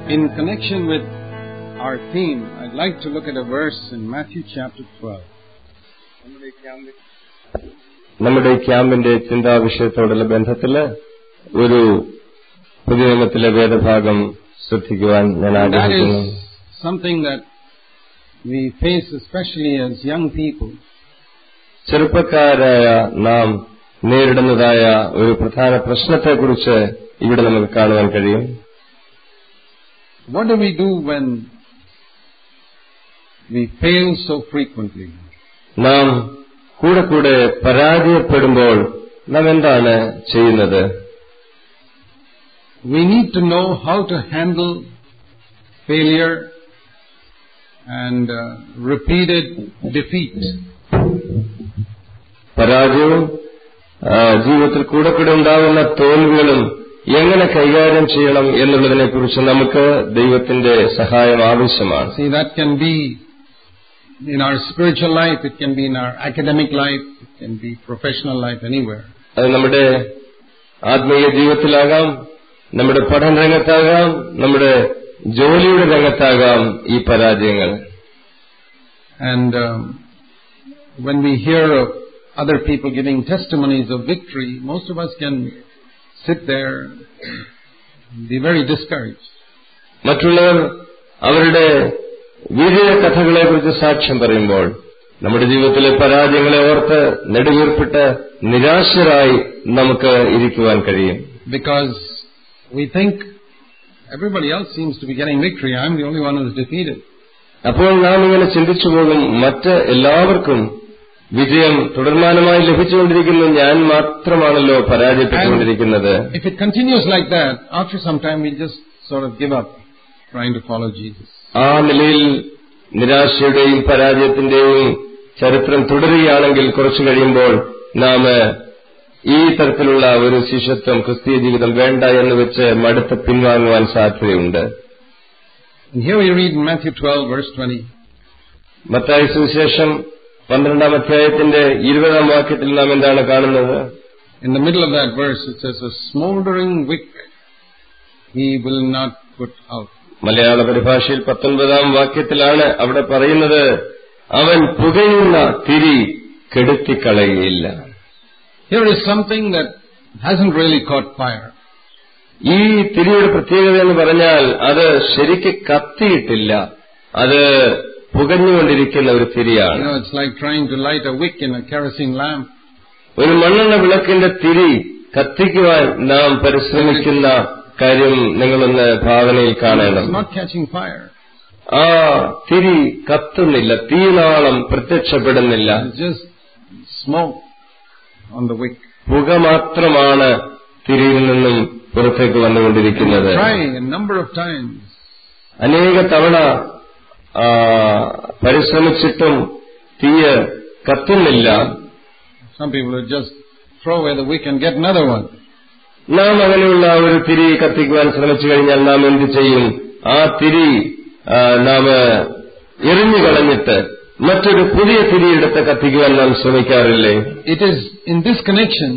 In connection with our theme, I'd like to look at a verse in Matthew chapter 12. നമ്മുടെ ഈ ക്യാമ്പിന്റെ ചിന്താ വിഷയത്തോടുള്ള ബന്ധത്തില് ഒരു പുതിയ നിയമത്തിലെ വേദഭാഗം ശ്രദ്ധിക്കുവാൻ ഞാൻ And that ആഗ്രഹിക്കുന്നു is something that we face especially as young people. ചെറുപ്പക്കാരായ നാം നേരിടുന്നതായ ഒരു പ്രധാന പ്രശ്നത്തെക്കുറിച്ച് ഇവിടെ നമുക്ക് കാണുവാൻ കഴിയും What do we do when we fail so frequently? നാം കൂടെ കൂടെ പരാജയപ്പെടുമ്പോൾ നാം എന്താണ് ചെയ്യുന്നത് We need to know how to handle failure and uh, repeated defeat. പരാജയവും ആ, ജീവിതത്തിൽ കൂടെ കൂടെ ഉണ്ടാകുന്ന തോൽവികളും എങ്ങനെ കൈകാര്യം ചെയ്യണം എന്നുള്ളതിനെക്കുറിച്ച് നമുക്ക് ദൈവത്തിന്റെ സഹായം ആവശ്യമാണ് See, that can be in our spiritual life, it can be in our academic life, it can be professional life, anywhere. അത് നമ്മുടെ ആത്മീയ ജീവിതത്തിലാകാം നമ്മുടെ പഠന രംഗത്താകാം നമ്മുടെ ജോലിയുടെ രംഗത്താകാം ഈ പരാജയങ്ങൾ And um, when we hear of other people giving testimonies of victory, most of us can sit there and be very discouraged. മറ്റുള്ളവർ അവരുടെ വിജയ കഥകളെക്കുറിച്ച് സാക്ഷ്യം പറയുമ്പോൾ നമ്മുടെ ജീവിതത്തിലെ പരാജയങ്ങളെ ഓർത്ത് നെടുവീർപ്പിട്ട് നിരാശരായി നമുക്ക് ഇരിക്കുവാൻ കഴിയും Because we think everybody else seems to be getting victory, I'm the only one who's defeated. അപ്പോൾ നാം ഇങ്ങനെ ചിന്തിച്ചു പോകും മറ്റ് എല്ലാവർക്കും വിജയം തുടർമാനമായി ലഭിച്ചുകൊണ്ടിരിക്കുന്നു ഞാൻ മാത്രമാണല്ലോ പരാജയപ്പെട്ടുകൊണ്ടിരിക്കുന്നത് If it continues like that, after some time we'll just sort of give up trying to follow Jesus. ആ നിലയിൽ നിരാശയുടെയും പരാജയത്തിന്റെയും ചരിത്രം തുടരുകയാണെങ്കിൽ കുറച്ചു കഴിയുമ്പോൾ നാം ഈ തരത്തിലുള്ള ഒരു ശിഷ്യത്വം ക്രിസ്തീയ ജീവിതം വേണ്ട എന്ന് വെച്ച് മടുത്ത് പിൻവാങ്ങുവാൻ സാധ്യതയുണ്ട് And here we read in Matthew 12 verse 20, Mathai സുവിശേഷം പന്ത്രണ്ടാം അധ്യായത്തിന്റെ ഇരുപതാം വാക്യത്തിൽ നാം എന്താണ് കാണുന്നത് in the middle of that verse it says, a smoldering wick he will not put out. മലയാള പരിഭാഷയിൽ പത്തൊൻപതാം വാക്യത്തിലാണ് അവിടെ പറയുന്നത് അവൻ പുകയുന്ന തിരി കെടുത്തിക്കളയുകയില്ല Here is something that hasn't really caught fire. ഈ തിരിയുടെ പ്രത്യേകത എന്ന് പറഞ്ഞാൽ അത് ശരിക്ക് കത്തിയിട്ടില്ല അത് പുകഞ്ഞുകൊണ്ടിരിക്കുന്ന ഒരു You തിരിയാണ് know, it's like trying to light a wick in a kerosene lamp. ഒരു മണ്ണെണ്ണ വിളക്കിന്റെ തിരി കത്തിക്കുവാൻ നാം പരിശ്രമിക്കുന്ന കാര്യം നിങ്ങളൊന്ന് ഭാവനയിൽ കാണണം It's not catching fire. ആ തിരി കത്തുന്നില്ല തീനാളം പ്രത്യക്ഷപ്പെടുന്നില്ല It's just smoke on the wick. പുക മാത്രമാണ് തിരിയിൽ നിന്നും പുറത്തേക്ക് വന്നുകൊണ്ടിരിക്കുന്നത് Trying a number of times. അനേക തവണ ആ, പരിശ്രമിച്ചിട്ടും തീയ് കത്തുന്നില്ല Some people would just throw away the wick and get another one. നാം അങ്ങനെയുള്ള ഒരു തിരി കത്തിക്കുവാൻ ശ്രമിച്ചു കഴിഞ്ഞാൽ നാം എന്ത് ചെയ്യും ആ തിരി ആ, നാം എറിഞ്ഞു കളഞ്ഞിട്ട് മറ്റൊരു പുതിയ തിരിയെടുത്ത് കത്തിക്കുവാൻ നാം ശ്രമിക്കാറില്ലേ It is in this connection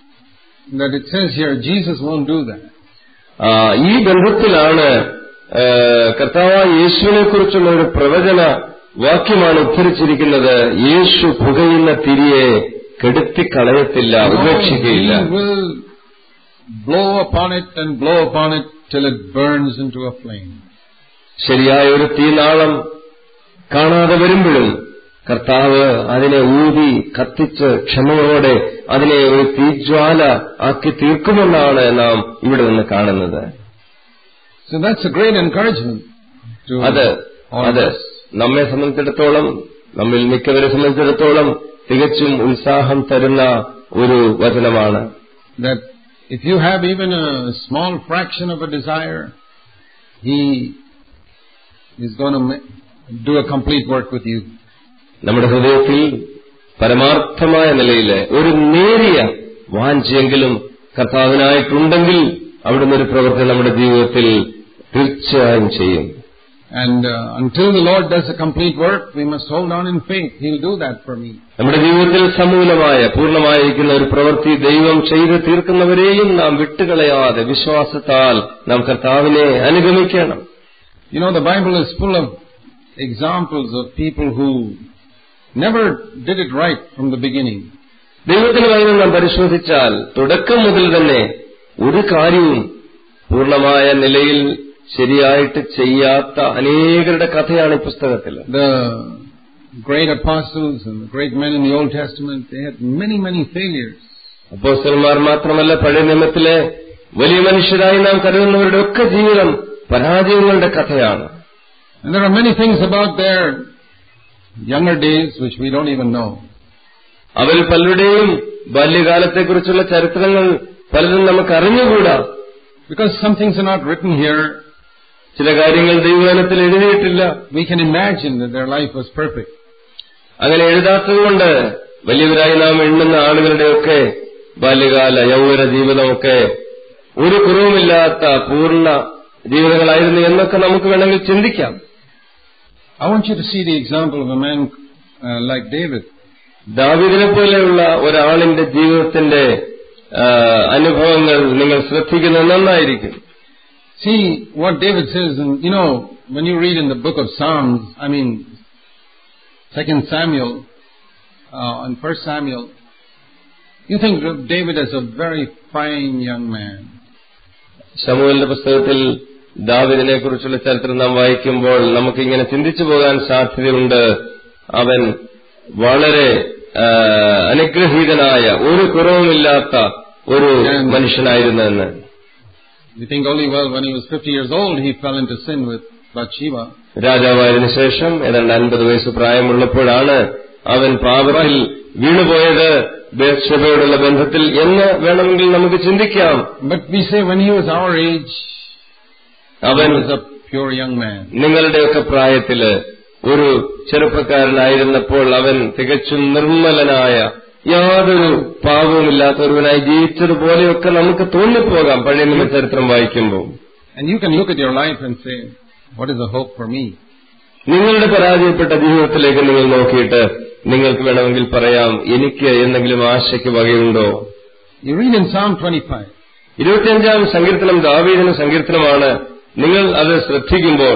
that it says here Jesus won't do that. ആ, ഈ ബന്ധത്തിലാണ് ആ, കർത്താവായ യേശുവിനെ കുറിച്ചുള്ള ഒരു പ്രവചന വാക്യമാണ് ഉദ്ധരിച്ചിരിക്കുന്നത് യേശു പുകയുന്ന തിരിയെ കെടുത്തിക്കളയത്തില്ല No, ഉപേക്ഷിക്കുകയില്ല he will blow upon it and blow upon it till it burns into a flame. ശരിയായ ഒരു തീനാളം കാണാതെ വരുമ്പോഴും കർത്താവ് അതിനെ ഊതി കത്തിച്ച് ക്ഷമയോടെ അതിനെ ഒരു തീജ്വാല ആക്കി തീർക്കുമെന്നാണ് നാം ഇവിടെ നിന്ന് കാണുന്നത് So that's a great encouragement to അത് all of അത് us. നമ്മെ സംബന്ധിച്ചിടത്തോളം നമ്മിൽ മിക്കവരെ സംബന്ധിച്ചിടത്തോളം തികച്ചും ഉത്സാഹം തരുന്ന ഒരു വചനമാണ് That if you have even a small fraction of a desire, He is going to ma- do a complete work with you. നമ്മുടെ ഹൃദയത്തിൽ പരമാർത്ഥമായ നിലയിൽ ഒരു നേരിയ വാഞ്ചെങ്കിലും കർത്താവിനായിട്ടുണ്ടെങ്കിൽ അവിടുന്ന് ഒരു പ്രവൃത്തി നമ്മുടെ ജീവിതത്തിൽ തീർച്ചയായും ചെയ്യും And uh, until the Lord does a complete work, we must hold on in faith. He'll do that for me. നമ്മുടെ ജീവിതത്തിൽ സമൂലമായ പൂർണ്ണമായിരിക്കുന്ന ഒരു പ്രവൃത്തി ദൈവം ചെയ്ത് തീർക്കുന്നവരെയും നാം വിട്ടുകളയാതെ വിശ്വാസത്താൽ നാം കർത്താവിനെ അനുഗമിക്കണം You know, the Bible is full of examples of people who never did it right from the beginning. ദൈവത്തിന് വചനം നാം പരിശോധിച്ചാൽ തുടക്കം മുതൽ തന്നെ ഒരു കാര്യവും പൂർണ്ണമായ നിലയിൽ ശരിയായിട്ട് ചെയ്യാത്ത അനേകരുടെ കഥയാണ് ഈ പുസ്തകത്തിൽ The great apostles and the great men in the Old Testament, they had many, many failures. അപ്പോസ്റ്റന്മാർ മാത്രമല്ല പഴയ നിയമത്തിലെ വലിയ മനുഷ്യരായി നാം കരുതുന്നവരുടെ ഒക്കെ ജീവിതം പരാജയങ്ങളുടെ കഥയാണ് And there are many things about their younger days which we don't even know. അവരിൽ പലരുടെയും ബാല്യകാലത്തെക്കുറിച്ചുള്ള ചരിത്രങ്ങൾ പലതും നമുക്ക് അറിഞ്ഞുകൂടാ Because some things are not written here, ചില കാര്യങ്ങൾ ദൈവഗാനത്തിൽ എഴുതിയിട്ടില്ല we can imagine that their life was perfect. അങ്ങനെ എഴുതാത്തതുകൊണ്ട് വലിയവരായി നാം എണ്ണുന്ന ആളുകളുടെയൊക്കെ ബാല്യകാല യൗവന ജീവിതമൊക്കെ ഒരു കുറവുമില്ലാത്ത പൂർണ്ണ ജീവിതങ്ങളായിരുന്നു എന്നൊക്കെ നമുക്ക് വേണമെങ്കിൽ ചിന്തിക്കാം I want you to see the example of a man uh, like David. ദാവിദിനെ പോലെയുള്ള ഒരാളിന്റെ ജീവിതത്തിന്റെ ആ, അനുഭവങ്ങൾ നിങ്ങൾ ശ്രദ്ധിക്കുന്നത് നന്നായിരിക്കും See what David says, and you know, when you read in the book of Psalms, I mean, Second Samuel uh, and First Samuel, you think of David as a very fine young man. ശമുവലിന്റെ പുസ്തകത്തിൽ ദാവിദിനെ കുറിച്ചുള്ള ചരിത്രം നാം വായിക്കുമ്പോൾ നമുക്കിങ്ങനെ ചിന്തിച്ചു പോകാൻ സാധ്യതയുണ്ട് അവൻ വളരെ ആ, അനുഗ്രഹീതനായ ഒരു കുറവുമില്ലാത്ത ഒരു മനുഷ്യനായിരുന്നെന്ന് You think only well when he was 50 years old he fell into sin with Bathsheba. രാജാവായതിനു ശേഷം ഏതാണ്ട് അൻപത് വയസ്സ് പ്രായമുള്ളപ്പോഴാണ് അവൻ പാപത്തിൽ വീണുപോയത് ബേത്ഷബയോടുള്ള ബന്ധത്തിൽ എന്ന് വേണമെങ്കിൽ നമുക്ക് ചിന്തിക്കാം But we say when he was our age, അവൻ he was a pure young man. നിങ്ങളുടെയൊക്കെ പ്രായത്തില് ഒരു ചെറുപ്പക്കാരനായിരുന്നപ്പോൾ അവൻ തികച്ചും നിർമ്മലനായ യാതൊരു പാവവുമില്ലാത്ത ഒരുവനായി ജീവിച്ചതുപോലെയൊക്കെ നമുക്ക് തോന്നിപ്പോകാം പഴയ നിയമ ചരിത്രം വായിക്കുമ്പോൾ And you can look at your life and say, what is the hope for me? നിങ്ങളുടെ പരാജയപ്പെട്ട ജീവിതത്തിലേക്ക് നിങ്ങൾ നോക്കിയിട്ട് നിങ്ങൾക്ക് വേണമെങ്കിൽ പറയാം എനിക്ക് എന്തെങ്കിലും ആശയ്ക്ക് വകയുണ്ടോ You read in Psalm 25. ഇരുപത്തിയഞ്ചാം സങ്കീർത്തനം ദാവീദിന് സങ്കീർത്തനമാണ് നിങ്ങൾ അത് ശ്രദ്ധിക്കുമ്പോൾ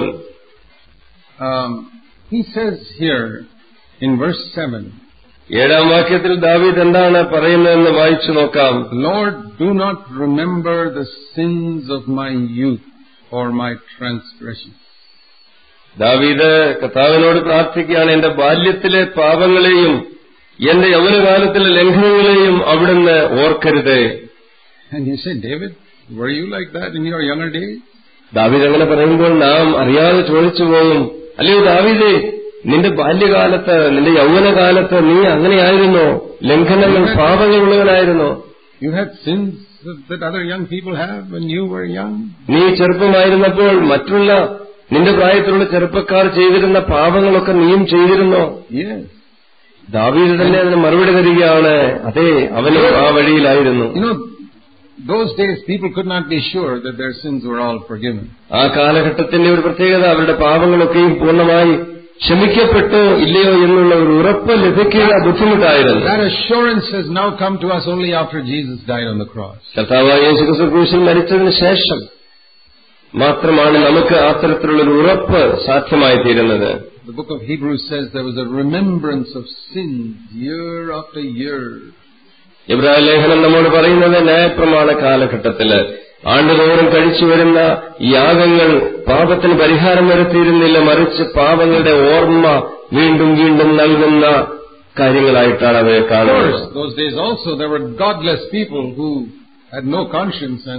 Um, he says here in verse 7, ഏഴാം വാക്യത്തിൽ ദാവീദ് എന്താണ് പറയുന്നതെന്ന് വായിച്ചു നോക്കാം Lord, do not remember the sins of my youth or my transgressions. ദാവീദ് കർത്താവിനോട് പ്രാർത്ഥിക്കുകയാണ് എന്റെ ബാല്യത്തിലെ പാപങ്ങളെയും എന്റെ യൗവനകാലത്തിലെ ലംഘനങ്ങളെയും അവിടുന്ന് ഓർക്കരുത് And you say, David, were you like that in your younger days? ദാവീദ് അങ്ങനെ പറയുമ്പോൾ നാം അറിയാതെ ചോദിച്ചു പോകും അല്ലയോ ദാവീദേ നിന്റെ ബാല്യകാലത്ത് നിന്റെ യൗവനകാലത്ത് നീ അങ്ങനെയായിരുന്നോ ലംഘനങ്ങൾ പാപങ്ങളുള്ളവനായിരുന്നോ You had sins that, that other young people have when you were young? നീ ചെറുപ്പമായിരുന്നപ്പോൾ മറ്റുള്ള നിന്റെ പ്രായത്തിലുള്ള ചെറുപ്പക്കാർ ചെയ്തിരുന്ന പാപങ്ങളൊക്കെ നീയും ചെയ്തിരുന്നോ Yes. ദാവീദ് തന്നെ അതിന് മറുപടി തരികയാണ് അതെ അവനും ആ വഴിയിലായിരുന്നു You know, those days people could not be sure that their sins were all forgiven. ആ കാലഘട്ടത്തിന്റെ ഒരു പ്രത്യേകത അവരുടെ പാപങ്ങളൊക്കെയും പൂർണ്ണമായി ക്ഷമിക്കപ്പെട്ടോ ഇല്ലയോ എന്നുള്ള ഒരു ഉറപ്പ് ലഭിക്കുക ബുദ്ധിമുട്ടായിരുന്നു That assurance has now come to us only after Jesus died on the cross. കർത്താവായ യേശുക്രിസ്തു ക്രൂശിൽ മരിച്ചതിന് ശേഷം മാത്രമാണ് നമുക്ക് അത്തരത്തിലുള്ള ഒരു ഉറപ്പ് സാധ്യമായി തീരുന്നത് The book of Hebrews says there was a remembrance of sins year after year. Ibrahim ലേഖനം നമ്മോട് പറയുന്നത് ന്യായപ്രമാണ കാലഘട്ടത്തില് ആണ്ടുതോറും കഴിച്ചു വരുന്ന യാഗങ്ങൾ പാപത്തിന് പരിഹാരം വരുത്തിയിരുന്നില്ല മറിച്ച് പാപങ്ങളുടെ ഓർമ്മ വീണ്ടും വീണ്ടും നൽകുന്ന കാര്യങ്ങളായിട്ടാണ് അവയെ Of കാണുന്നത് course, those days also there were godless people who had no conscience and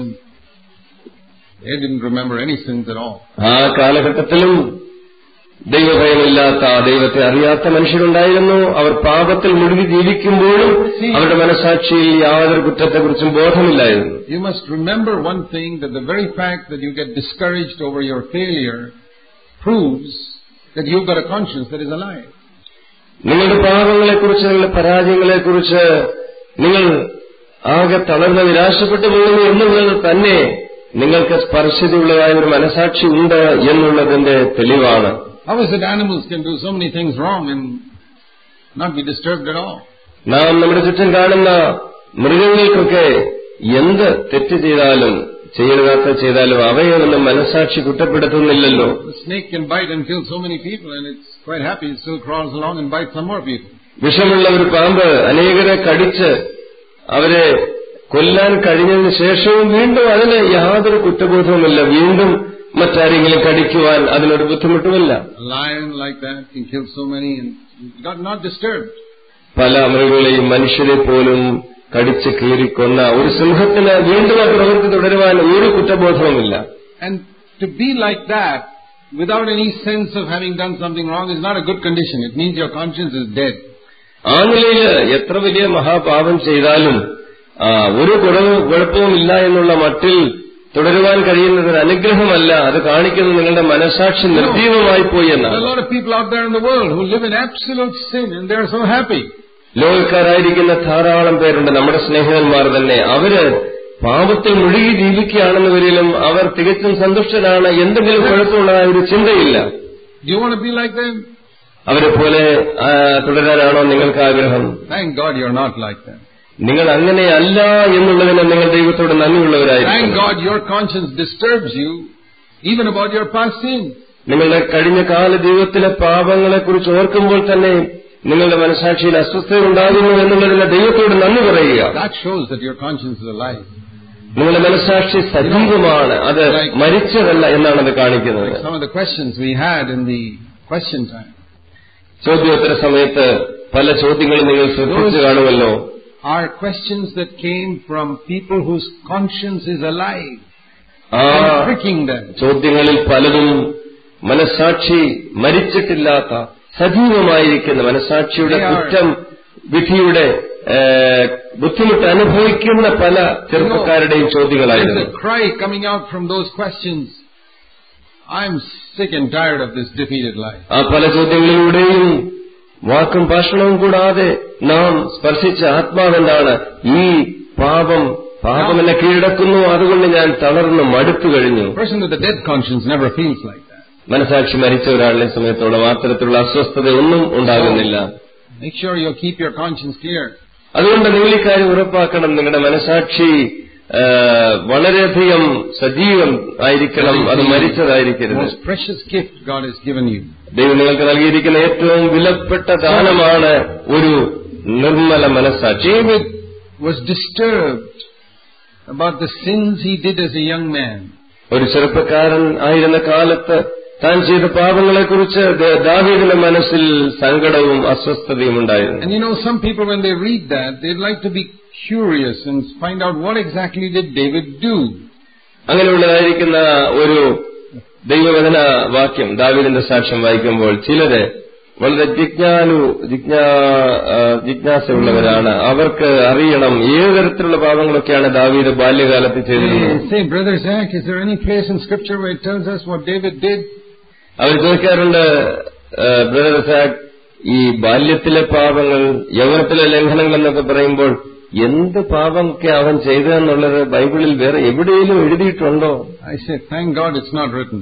they didn't remember any sins at all. ആ കാലഘട്ടത്തിലും ദൈവഭയമില്ലാത്ത ദൈവത്തെ അറിയാത്ത മനുഷ്യരുണ്ടായിരുന്നു അവർ പാപത്തിൽ മുഴുകി ജീവിക്കുമ്പോഴും അവരുടെ മനസാക്ഷിയിൽ യാതൊരു കുറ്റത്തെക്കുറിച്ചും ബോധമില്ലായിരുന്നു You must remember one thing that the very fact that you get discouraged over your failure proves that you've got a conscience that is alive. നിങ്ങളുടെ പാപങ്ങളെക്കുറിച്ച് നിങ്ങളുടെ പരാജയങ്ങളെക്കുറിച്ച് നിങ്ങൾ ആകെ തളർന്ന് നിരാശപ്പെട്ടു പോകുന്നു എന്നുള്ളത് തന്നെ നിങ്ങൾക്ക് സ്പർശതയുള്ളതായ ഒരു മനസാക്ഷി ഉണ്ട് എന്നുള്ളതിന്റെ തെളിവാണ് How is it animals can do so many things wrong and not be disturbed at all? നാം നമ്മുടെ ചുറ്റും കാണുന്ന മൃഗങ്ങൾക്കൊക്കെ എന്ത് തെറ്റ് ചെയ്താലും ചെയ്യരുതാത്ത ചെയ്താലും അവയൊന്നും മനസാക്ഷി കുറ്റപ്പെടുത്തുന്നില്ലല്ലോ The snake can bite and kill so many people and it's quite happy. It still crawls along and bites some more people. വിഷമുള്ള ഒരു പാമ്പ് അനേകരെ കടിച്ച് അവരെ കൊല്ലാൻ കഴിഞ്ഞതിന് ശേഷവും വീണ്ടും അതിന് യാതൊരു കുറ്റബോധവുമില്ല വീണ്ടും മറ്റാരെങ്കിലും കടിക്കുവാൻ അതിനൊരു ബുദ്ധിമുട്ടുമില്ല A lion like that can kill so many and got not disturbed. പല മൃഗങ്ങളെയും മനുഷ്യരെ പോലും കടിച്ച് കീറിക്കൊന്ന ഒരു സിംഹത്തിന് വീണ്ടും ആ പ്രവൃത്തി തുടരുവാൻ ഒരു കുറ്റബോധവുമില്ല And to be like that without any sense of having done something wrong is not a good condition. It means your conscience is dead. ആ നിലയിൽ എത്ര വലിയ മഹാപാപം ചെയ്താലും ആ, ഒരു കുറവ് കുഴപ്പവുമില്ല എന്നുള്ള മട്ടിൽ തുടരുവാൻ കഴിയുന്നത് ഒരു അനുഗ്രഹമല്ല അത് കാണിക്കുന്നത് നിങ്ങളുടെ മനസാക്ഷി നിർജീവമായി പോയി There are a എന്നാണ് lot of people out there in the world who live in absolute sin and they are so happy. ലോകക്കാരായിരിക്കുന്ന ധാരാളം പേരുണ്ട് നമ്മുടെ സ്നേഹിതന്മാർ തന്നെ അവര് പാപത്തിൽ മുഴുകി ജീവിക്കുകയാണെന്ന് വരിലും അവർ തികച്ചും സന്തുഷ്ടരാണ് എന്തെങ്കിലും കുഴപ്പമുള്ളതായ ഒരു ചിന്തയില്ല Do you want to be like them? അവരെ പോലെ ആ, തുടരാനാണോ നിങ്ങൾക്ക് ആഗ്രഹം Thank God you're not like them. നിങ്ങൾ അങ്ങനെയല്ല എന്നുള്ളതിന് നിങ്ങൾ ദൈവത്തോട് Thank നന്ദിയുള്ളവരായിരിക്കും God your conscience disturbs you even about your past sins. നിങ്ങളുടെ കഴിഞ്ഞ കാല ജീവിതത്തിലെ പാപങ്ങളെക്കുറിച്ച് ഓർക്കുമ്പോൾ തന്നെ നിങ്ങളുടെ മനസാക്ഷിയിൽ അസ്വസ്ഥത ഉണ്ടാകുന്നു എന്നുള്ളതിന് ദൈവത്തോട് നന്ദി പറയുക That shows that your conscience is alive. നിങ്ങളുടെ മനസാക്ഷി സജീവമാണ് അത് മരിച്ചതല്ല എന്നാണ് അത് കാണിക്കുന്നത് Some of the questions we had in the question time ചോദ്യോത്തര സമയത്ത് പല ചോദ്യങ്ങളും നിങ്ങൾ ശ്രദ്ധിച്ചു കാണുമല്ലോ are questions that came from people whose conscience is alive ആ and pricking them. ചോദ്യങ്ങളിൽ പലതും മനസാക്ഷി മരിച്ചിട്ടില്ലാത്ത സജീവമായിരിക്കുന്ന മനസാക്ഷിയുടെ They are- കുറ്റം വിധിയുടെ ഏ, ബുദ്ധിമുട്ട് അനുഭവിക്കുന്ന പല ചെറുപ്പക്കാരുടെയും There's ചോദ്യങ്ങളായിരുന്നു a cry coming out from those questions. I'm sick and tired of this defeated life. ആ പല ചോദ്യങ്ങളിലൂടെയും വാക്കും ഭാഷണവും കൂടാതെ നാം സ്പർശിച്ച ആത്മാവെന്താണ് ഈ പാപം പാപം എന്നെ കീഴടക്കുന്നു അതുകൊണ്ട് ഞാൻ തളർന്ന് മടുത്തു കഴിഞ്ഞു A person with a dead conscience never feels like that. മനസാക്ഷി മരിച്ച ഒരാളിനെ സമയത്തോളം അത്തരത്തിലുള്ള അസ്വസ്ഥത ഒന്നും ഉണ്ടാകുന്നില്ല Make sure you keep your conscience clear. അതുകൊണ്ട് നിങ്ങൾ ഈ കാര്യം ഉറപ്പാക്കണം നിങ്ങളുടെ മനസാക്ഷി ആ, വളരെയധികം സജീവം ആയിരിക്കണം അത് The മരിച്ചതായിരിക്കരുത് most precious gift God has given you. ദൈവം നിങ്ങൾക്ക് നൽകിയിരിക്കുന്ന ഏറ്റവും വിലപ്പെട്ട ദാനമാണ് ഒരു നിർമ്മല മനസാക്ഷി David was disturbed about the sins he did as a young man. ഒരു ചെറുപ്പക്കാരൻ ആയിരുന്ന കാലത്ത് താൻ ചെയ്ത പാപങ്ങളെക്കുറിച്ച് ദ- ദാവീദിന്റെ മനസ്സിൽ സങ്കടവും അസ്വസ്ഥതയും ഉണ്ടായിരുന്നു And you know, some people when they read that, they'd like to be curious and find out what exactly did David do. അങ്ങനെയുള്ളതായിരിക്കുന്ന ഒരു ദൈവവചന വാക്യം ദാവീദിന്റെ സാക്ഷ്യം വായിക്കുമ്പോൾ ചിലര് വളരെ ജിജ്ഞാനു ജിജ്ഞാ ആ, ജിജ്ഞാസയുള്ളവരാണ് അവർക്ക് അറിയണം ഏത് തരത്തിലുള്ള പാപങ്ങളൊക്കെയാണ് ദാവീദ് ബാല്യകാലത്ത് ചെയ്തിരുന്നത് They say, Brother Zach, is there any place in Scripture where it tells us what David did? അവർ ചോദിക്കാറുണ്ട് ബ്രദർ സാക് ഈ ബാല്യത്തിലെ പാപങ്ങൾ യൗവനത്തിലെ ലംഘനങ്ങൾ എന്നൊക്കെ പറയുമ്പോൾ എന്ത് പാപമൊക്കെ അവൻ ചെയ്തതെന്നുള്ളത് ബൈബിളിൽ വേറെ എവിടെയെങ്കിലും എഴുതിയിട്ടുണ്ടോ I say, thank God it's not written.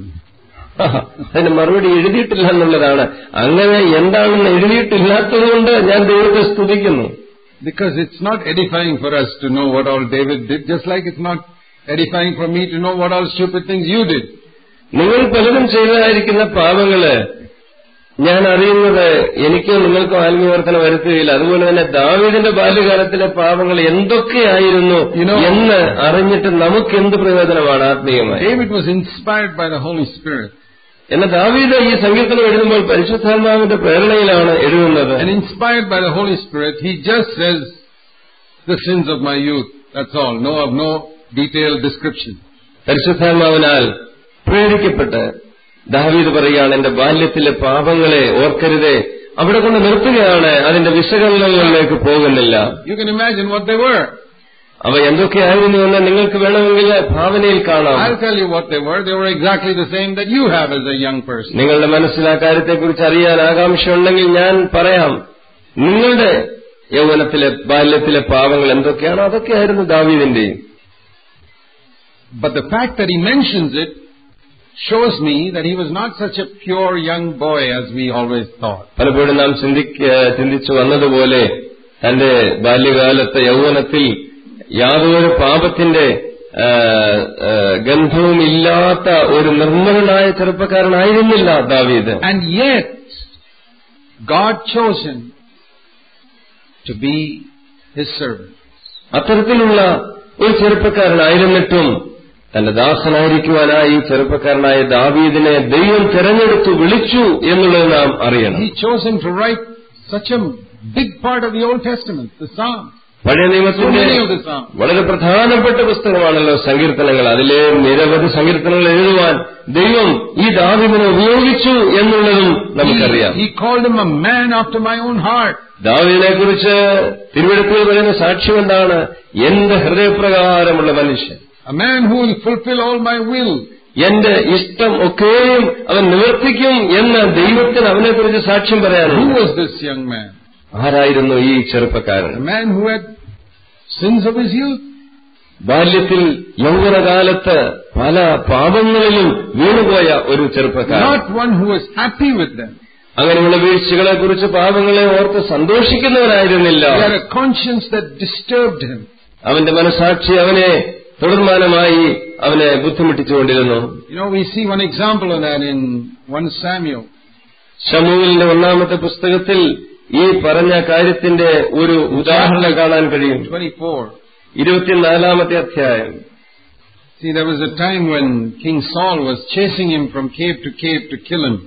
അതിന് മറുപടി എഴുതിയിട്ടില്ല എന്നുള്ളതാണ് അങ്ങനെ എന്താണെന്ന് എഴുതിയിട്ടില്ലാത്തതുകൊണ്ട് ഞാൻ ദൈവത്തെ സ്തുതിക്കുന്നു Because it's not edifying for us to know what all David did, just like it's not edifying for me to know what all stupid things you did. നിങ്ങൾ പലരും ചെയ്തതായിരിക്കുന്ന പാപങ്ങള് ഞാൻ അറിയുന്നത് എനിക്കോ നിങ്ങൾക്കോ ആത്മീയവർത്തനം വരുത്തുകയില്ല അതുപോലെ തന്നെ ദാവീദിന്റെ ബാല്യകാലത്തിലെ പാപങ്ങൾ എന്തൊക്കെയായിരുന്നു You know- എന്ന് അറിഞ്ഞിട്ട് നമുക്ക് എന്ത് പ്രയോജനമാണ് ആത്മീയമായി David was inspired by the Holy Spirit. എന്നാൽ ദാവീദ് ഈ സങ്കീർത്തനം എഴുതുമ്പോൾ പരിശുദ്ധാത്മാവിന്റെ പ്രേരണയിലാണ് എഴുതുന്നത് And inspired by the Holy Spirit, he just says, the sins of my youth. That's all. No, of no detailed description. പരിശുദ്ധാത്മാവിനാൽ പ്രേരിക്കപ്പെട്ട് ദാവീദ് പറയുകയാണ് എന്റെ ബാല്യത്തിലെ പാപങ്ങളെ ഓർക്കരുതേ അവിടെ കൊണ്ട് നിർത്തുകയാണ് അതിന്റെ വിശകലനങ്ങളിലേക്ക് പോകുന്നില്ല You can imagine what they were. അവ എന്തൊക്കെയായിരുന്നു എന്ന് നിങ്ങൾക്ക് വേണമെങ്കിൽ ഭാവനയിൽ കാണാം I'll tell you what they were. They were exactly the same that you have as a young person. നിങ്ങളുടെ മനസ്സിൽ ആ കാര്യത്തെക്കുറിച്ച് അറിയാൻ ആകാംക്ഷയുണ്ടെങ്കിൽ ഞാൻ പറയാം നിങ്ങളുടെ യൗവനത്തിലെ ബാല്യത്തിലെ പാവങ്ങൾ എന്തൊക്കെയാണോ അതൊക്കെയായിരുന്നു ദാവീദിന്റെയും But the fact that he mentions it shows me that he was not such a pure young boy as we always thought. പലപ്പോഴും നാം ചിന്തിക്ക ചിന്തിച്ചു വന്നതുപോലെ തന്റെ ബാല്യകാലത്തെ യൗവനത്തിൽ യാതൊരു പാപത്തിന്റെ ആ, ആ, ഗന്ധവും ഇല്ലാത്ത ഒരു നിർമ്മലനായ ചെറുപ്പക്കാരനായിരുന്നില്ല ദാവീദ് And yet, God chose him to be his servant. അത്തരത്തിലുള്ള ഒരു ചെറുപ്പക്കാരനായിരുന്നിട്ടും തന്റെ ദാസനായിരിക്കുവാനായി ഈ ചെറുപ്പക്കാരനായ ദാവീദിനെ ദൈവം തെരഞ്ഞെടുത്തു വിളിച്ചു എന്നുള്ളത് നാം അറിയണം He chose him to write such a big part of the Old Testament, the Psalms. പഴയ So നിയമത്തിന്റെ many of the Psalms. വളരെ പ്രധാനപ്പെട്ട പുസ്തകമാണല്ലോ സങ്കീർത്തനങ്ങൾ അതിലെ നിരവധി സങ്കീർത്തനങ്ങൾ എഴുതുവാൻ ദൈവം ഈ ദാവിദിനെ ഉപയോഗിച്ചു എന്നുള്ളതും നമുക്കറിയാം He, he called him a man after my own heart. ദാവിദിനെ കുറിച്ച് തിരുവെടുപ്പിൽ പറയുന്ന സാക്ഷ്യം എന്താണ് എന്റെ ഹൃദയപ്രകാരമുള്ള മനുഷ്യൻ A man who will fulfill all my will. എന്റെ ഇഷ്ടം ഒക്കെയും അവൻ നിവർത്തിക്കും എന്ന് ദൈവത്തിന് അവനെക്കുറിച്ച് സാക്ഷ്യം Who പറയാനുണ്ട് was this young man? ആരായിരുന്നു ഈ ചെറുപ്പക്കാരൻ A man who had sins of his youth. ബാല്യത്തിൽ യൗവനകാലത്ത് പല പാപങ്ങളിലും വീണുപോയ ഒരു ചെറുപ്പക്കാരൻ Not one who was happy with them. അങ്ങനെയുള്ള വീഴ്ചകളെ കുറിച്ച് പാപങ്ങളെ ഓർത്ത് സന്തോഷിക്കുന്നവനായിരുന്നില്ല He had a conscience that disturbed him. അവന്റെ മനസാക്ഷി അവനെ തുടർമാനമായി അവനെ ബുദ്ധിമുട്ടിച്ചുകൊണ്ടിരുന്നു You know, we see one example of that in 1 Samuel. ഷമൂലിന്റെ ഒന്നാമത്തെ പുസ്തകത്തിൽ ഈ പറഞ്ഞ കാര്യത്തിന്റെ ഒരു ഉദാഹരണം കാണാൻ കഴിയും 24. ഇരുപത്തിനാലാമത്തെ അധ്യായം See, there was a time when King Saul was chasing him from cave to cave to kill him.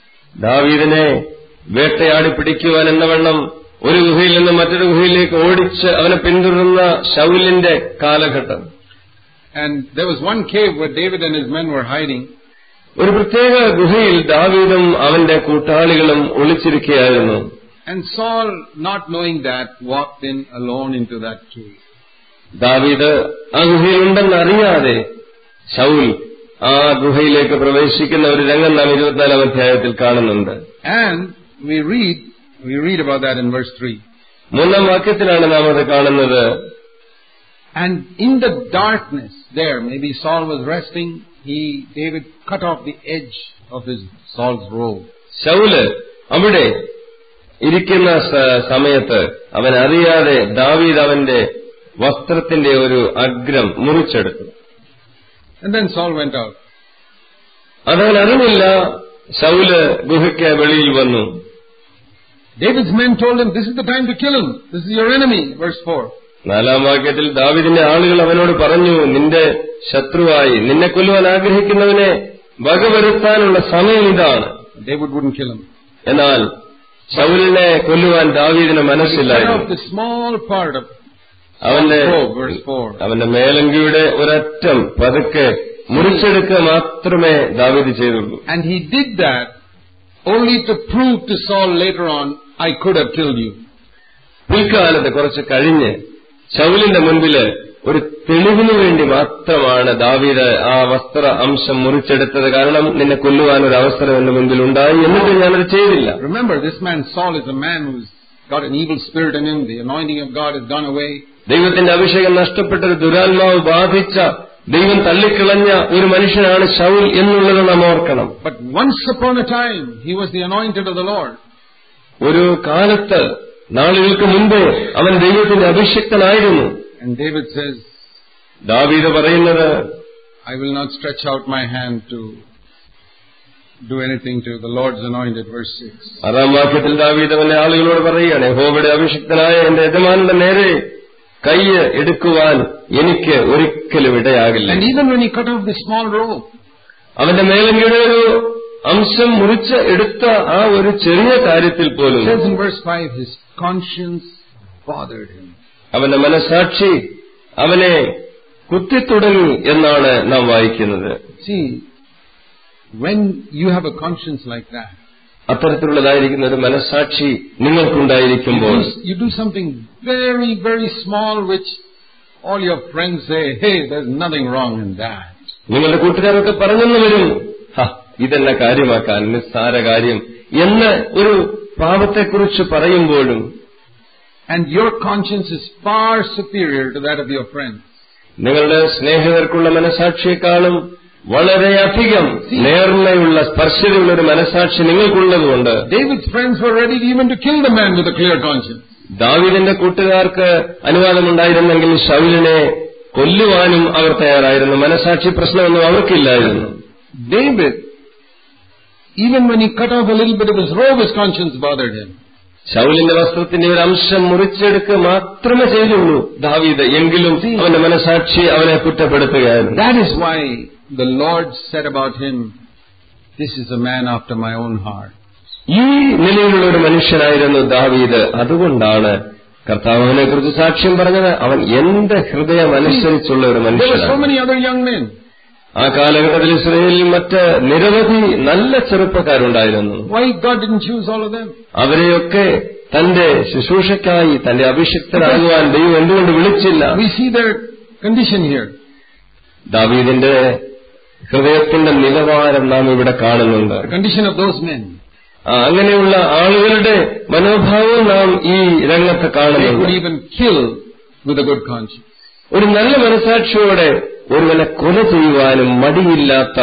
ദാവീദിനെ വേട്ടയാടി പിടിക്കുവാൻ എന്നവണ്ണം ഒരു ഗുഹയിൽ നിന്ന് മറ്റൊരു ഗുഹയിലേക്ക് ഓടിച്ച് അവനെ പിന്തുടർന്ന ശൗലിന്റെ കാലഘട്ടം And there was one cave where David and his men were hiding. ഒരു പ്രത്യേക ഗുഹയിൽ ദാവീദും അവന്റെ കൂട്ടാളികളും ഒളിച്ചിരിക്കുകയായിരുന്നു And Saul, not knowing that, walked in alone into that cave. ദാവീദ് ആ ഗുഹയിലുണ്ടെന്ന് അറിയാതെ ശൗൽ ആ ഗുഹയിലേക്ക് പ്രവേശിക്കുന്ന ഒരു രംഗം നാം ഇരുപത്തിനാലാം അധ്യായത്തിൽ കാണുന്നുണ്ട് And we read, we read about that in verse 3. മൂന്നാം വാക്യത്തിലാണ് നാം അത് കാണുന്നത് And in the darkness there, maybe Saul was resting, he, David cut off the edge of his, Saul's robe. Saul അവിടെ ഇരിക്കുന്ന സ- സമയത്ത് അവൻ അറിയാതെ ദാവീദ് അവന്റെ വസ്ത്രത്തിന്റെ ഒരു അഗ്രം മുറിച്ചെടുത്തു And then Saul went out. അതവൻ അറിഞ്ഞില്ല ശൗല് ഗുഹയ്ക്ക് വെളിയിൽ വന്നു David's men told him, this is the time to kill him. This is your enemy. Verse 4. നാലാം വാക്യത്തിൽ ദാവിദിന്റെ ആളുകൾ അവനോട് പറഞ്ഞു നിന്റെ ശത്രുവായി നിന്നെ കൊല്ലുവാൻ ആഗ്രഹിക്കുന്നവനെ വകവരുത്താനുള്ള സമയം ഇതാണ് David wouldn't kill him. എന്നാൽ ശൗലിനെ കൊല്ലുവാൻ ദാവീദിന് He cut മനസ്സിലായിരുന്നു off the small part of അവന്റെ robe, verse 4. അവന്റെ മേലങ്കിയുടെ ഒരറ്റം പതുക്കെ മുറിച്ചെടുക്കുക മാത്രമേ ദാവീദ് ചെയ്തുള്ളൂ And he did that only to prove to Saul later on, I could have killed you. പിൽക്കാലത്ത് കുറച്ച് കഴിഞ്ഞ് ശൗലിന്റെ മുൻപില് ഒരു തെളിവിനു വേണ്ടി മാത്രമാണ് ദാവീദ് ആ വസ്ത്ര അംശം മുറിച്ചെടുത്തത് കാരണം നിന്നെ കൊല്ലുവാൻ ഒരു അവസരം എന്റെ മുൻപിൽ ഉണ്ടായി എന്നിട്ട് ഞാനത് ചെയ്തില്ല Remember, this man Saul is a man who's got an evil spirit in him. The anointing of God has gone away. ദൈവത്തിന്റെ അഭിഷേകം നഷ്ടപ്പെട്ട ഒരു ദുരാത്മാവ് ബാധിച്ച ദൈവം തള്ളിക്കളഞ്ഞ ഒരു മനുഷ്യനാണ് ശൗൽ എന്നുള്ളത് നാം ഓർക്കണം But once upon a time, he was the anointed of the Lord. ഒരു കാലത്ത് നാളുകൾക്ക് മുമ്പേ അവൻ ദൈവത്തിന്റെ അഭിഷിക്തനായിരുന്നു And David says, ദാവീദ് പറയുന്നത് I will not stretch out my hand to do anything to the Lord's anointed. Verse 6. ആറാം വാക്യത്തിൽ ദാവീദ് അവന്റെ ആളുകളോട് പറയുകയാണ് യഹോവയുടെ അഭിഷിക്തനായ എന്റെ യജമാനന്റെ നേരെ കയ്യ് എടുക്കുവാൻ എനിക്ക് ഒരിക്കലും ഇടയാകില്ല And even when he cut off the small robe, അവന്റെ മേലങ്കിയുടെ ഒരു അംശം മുറിച്ച് എടുത്ത ആ ഒരു ചെറിയ കാര്യത്തിൽ it പോലും says in verse 5, his conscience bothered him. അവന്റെ മനസാക്ഷി അവനെ കുത്തിത്തുടങ്ങി എന്നാണ് നാം വായിക്കുന്നത് See, when you have a conscience like that, അത്തരത്തിലുള്ളതായിരിക്കുന്ന ഒരു മനസാക്ഷി you നിങ്ങൾക്കുണ്ടായിരിക്കുമ്പോൾ do, you do something very, very small which all your friends say, hey, there's nothing wrong in that. നിങ്ങളുടെ കൂട്ടുകാരൊക്കെ പറഞ്ഞെന്ന് വരും "ഹ, ഇതെന്നെ കാര്യമാക്കാൻ നിസ്സാര കാര്യം എന്ന് ഒരു പാപത്തെക്കുറിച്ച് പറയുമ്പോഴും And your conscience is far superior to that of your friends. നിങ്ങളുടെ സ്നേഹിതർക്കുള്ള മനസാക്ഷിയെക്കാളും വളരെയധികം നേർമയുള്ള സ്പർശതയുള്ള ഒരു മനസാക്ഷി നിങ്ങൾക്കുള്ളതുകൊണ്ട് David's friends were ready even to kill the man with a clear conscience. ദാവീദിന്റെ കൂട്ടുകാർക്ക് അനുവാദമുണ്ടായിരുന്നെങ്കിൽ ശൗലിനെ കൊല്ലുവാനും അവർ തയ്യാറായിരുന്നു മനസാക്ഷി പ്രശ്നമൊന്നും അവർക്കില്ലായിരുന്നു David, even when he cut off a little bit of his robe, his conscience bothered him. ശൗലിന്റെ വസ്ത്രത്തിന്റെ ഒരു അംശം മുറിച്ചെടുക്കുക മാത്രമേ ചെയ്തുള്ളൂ ദാവീദ് എങ്കിലും അവന്റെ മനസാക്ഷി അവനെ കുറ്റപ്പെടുത്തുകയായിരുന്നു That is why the Lord said about him, This is a man after my own heart. ഈ നിലയിലുള്ള ഒരു മനുഷ്യനായിരുന്നു ദാവീദ് അതുകൊണ്ടാണ് കർത്താവ് അവനെ കുറിച്ച് സാക്ഷ്യം പറഞ്ഞത് അവൻ എന്റെ ഹൃദയം അനുസരിച്ചുള്ള ഒരു There were so മനുഷ്യനാണ് many other young men. ആ കാലഘട്ടത്തിൽ ഇസ്രയേലിൽ മറ്റ് നിരവധി നല്ല ചെറുപ്പക്കാരുണ്ടായിരുന്നു Why God didn't choose all of them? അവരെയൊക്കെ തന്റെ ശുശ്രൂഷയ്ക്കായി തന്റെ അഭിഷിക്തരാകുവാൻ ദൈവം എന്തുകൊണ്ട് വിളിച്ചില്ല We see their condition here. ദാവീദിന്റെ ഹൃദയത്തിന്റെ നിലവാരം നാം ഇവിടെ കാണുന്നുണ്ട് The condition of those men. ആ, അങ്ങനെയുള്ള ആളുകളുടെ മനോഭാവം നാം ഈ രംഗത്ത് They could കാണുന്നുണ്ട് even kill with a good conscience. ഒരു നല്ല മനസാക്ഷിയോടെ ഒരുവനെ കൊല ചെയ്യുവാനും മടിയില്ലാത്ത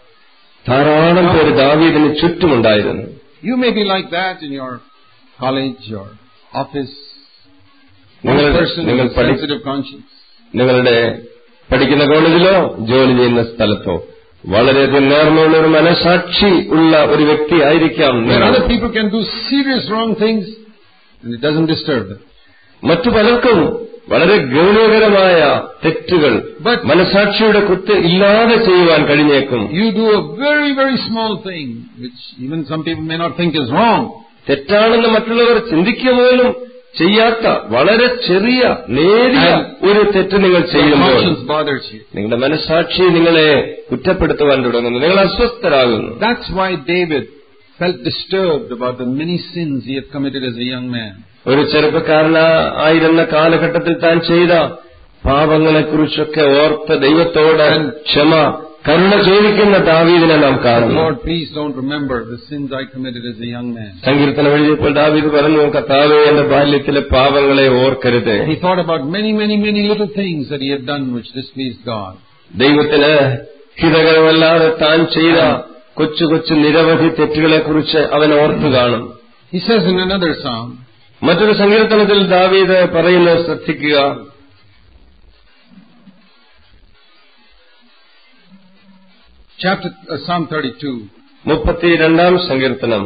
ധാരാളം പേര് ദാവീദിന് ചുറ്റുമുണ്ടായിരുന്നു You may be like that in your college or office. One നിങ്ങളുടെ person നിങ്ങൾ with പഠി sensitive conscience. നിങ്ങളുടെ പഠിക്കുന്ന കോളേജിലോ ജോലി ചെയ്യുന്ന സ്ഥലത്തോ വളരെയധികം നേർമയുള്ള ഒരു മനസാക്ഷി ഉള്ള ഒരു വ്യക്തി ആയിരിക്കാം Where നിങ്ങൾ. other people can do serious wrong things and it doesn't disturb them. മറ്റു പലർക്കും വളരെ ഗൗരവകരമായ തെറ്റുകൾ But- മനസാക്ഷിയുടെ കുത്ത് ഇല്ലാതെ ചെയ്യുവാൻ കഴിഞ്ഞേക്കും You do a very, very small thing, which even some people may not think is wrong. തെറ്റാണെന്ന് മറ്റുള്ളവർ ചിന്തിക്കുക പോലും ചെയ്യാത്ത വളരെ ചെറിയ നേരിയ ഒരു തെറ്റ് നിങ്ങൾ Your ചെയ്യുമ്പോൾ conscience bothers you. നിങ്ങളുടെ മനസാക്ഷി നിങ്ങളെ കുറ്റപ്പെടുത്തുവാൻ തുടങ്ങുന്നു നിങ്ങൾ അസ്വസ്ഥരാകുന്നു That's why David felt disturbed about the many sins he had committed as a young man. ഒരു ചെറുപ്പക്കാരനായിരുന്ന കാലഘട്ടത്തിൽ താൻ ചെയ്ത പാപങ്ങളെക്കുറിച്ചൊക്കെ ഓർത്ത് ദൈവത്തോട് ക്ഷമ കരുണ ചോദിക്കുന്ന ദാവീദിനെ നാം കാണുന്നു Lord, please don't remember the sins I committed as a young man. സങ്കീർത്തനം എഴുതിയപ്പോൾ ദാവീദ് പറഞ്ഞു കർത്താവേ എന്റെ ബാല്യത്തിലെ പാപങ്ങളെ ഓർക്കരുത് He thought about many, many, many little things that he had done which displeased God. ദൈവത്തിന് ഹിതകരമല്ലാതെ താൻ ചെയ്ത കൊച്ചു കൊച്ചു നിരവധി തെറ്റുകളെക്കുറിച്ച് അവൻ ഓർത്തു കാണും He says in another psalm, മറ്റൊരു സങ്കീർത്തനത്തിൽ ദാവീദ് പറയുന്നത് ശ്രദ്ധിക്കുക chapter uh, Psalm 32, മുപ്പത്തിരണ്ടാം സങ്കീർത്തനം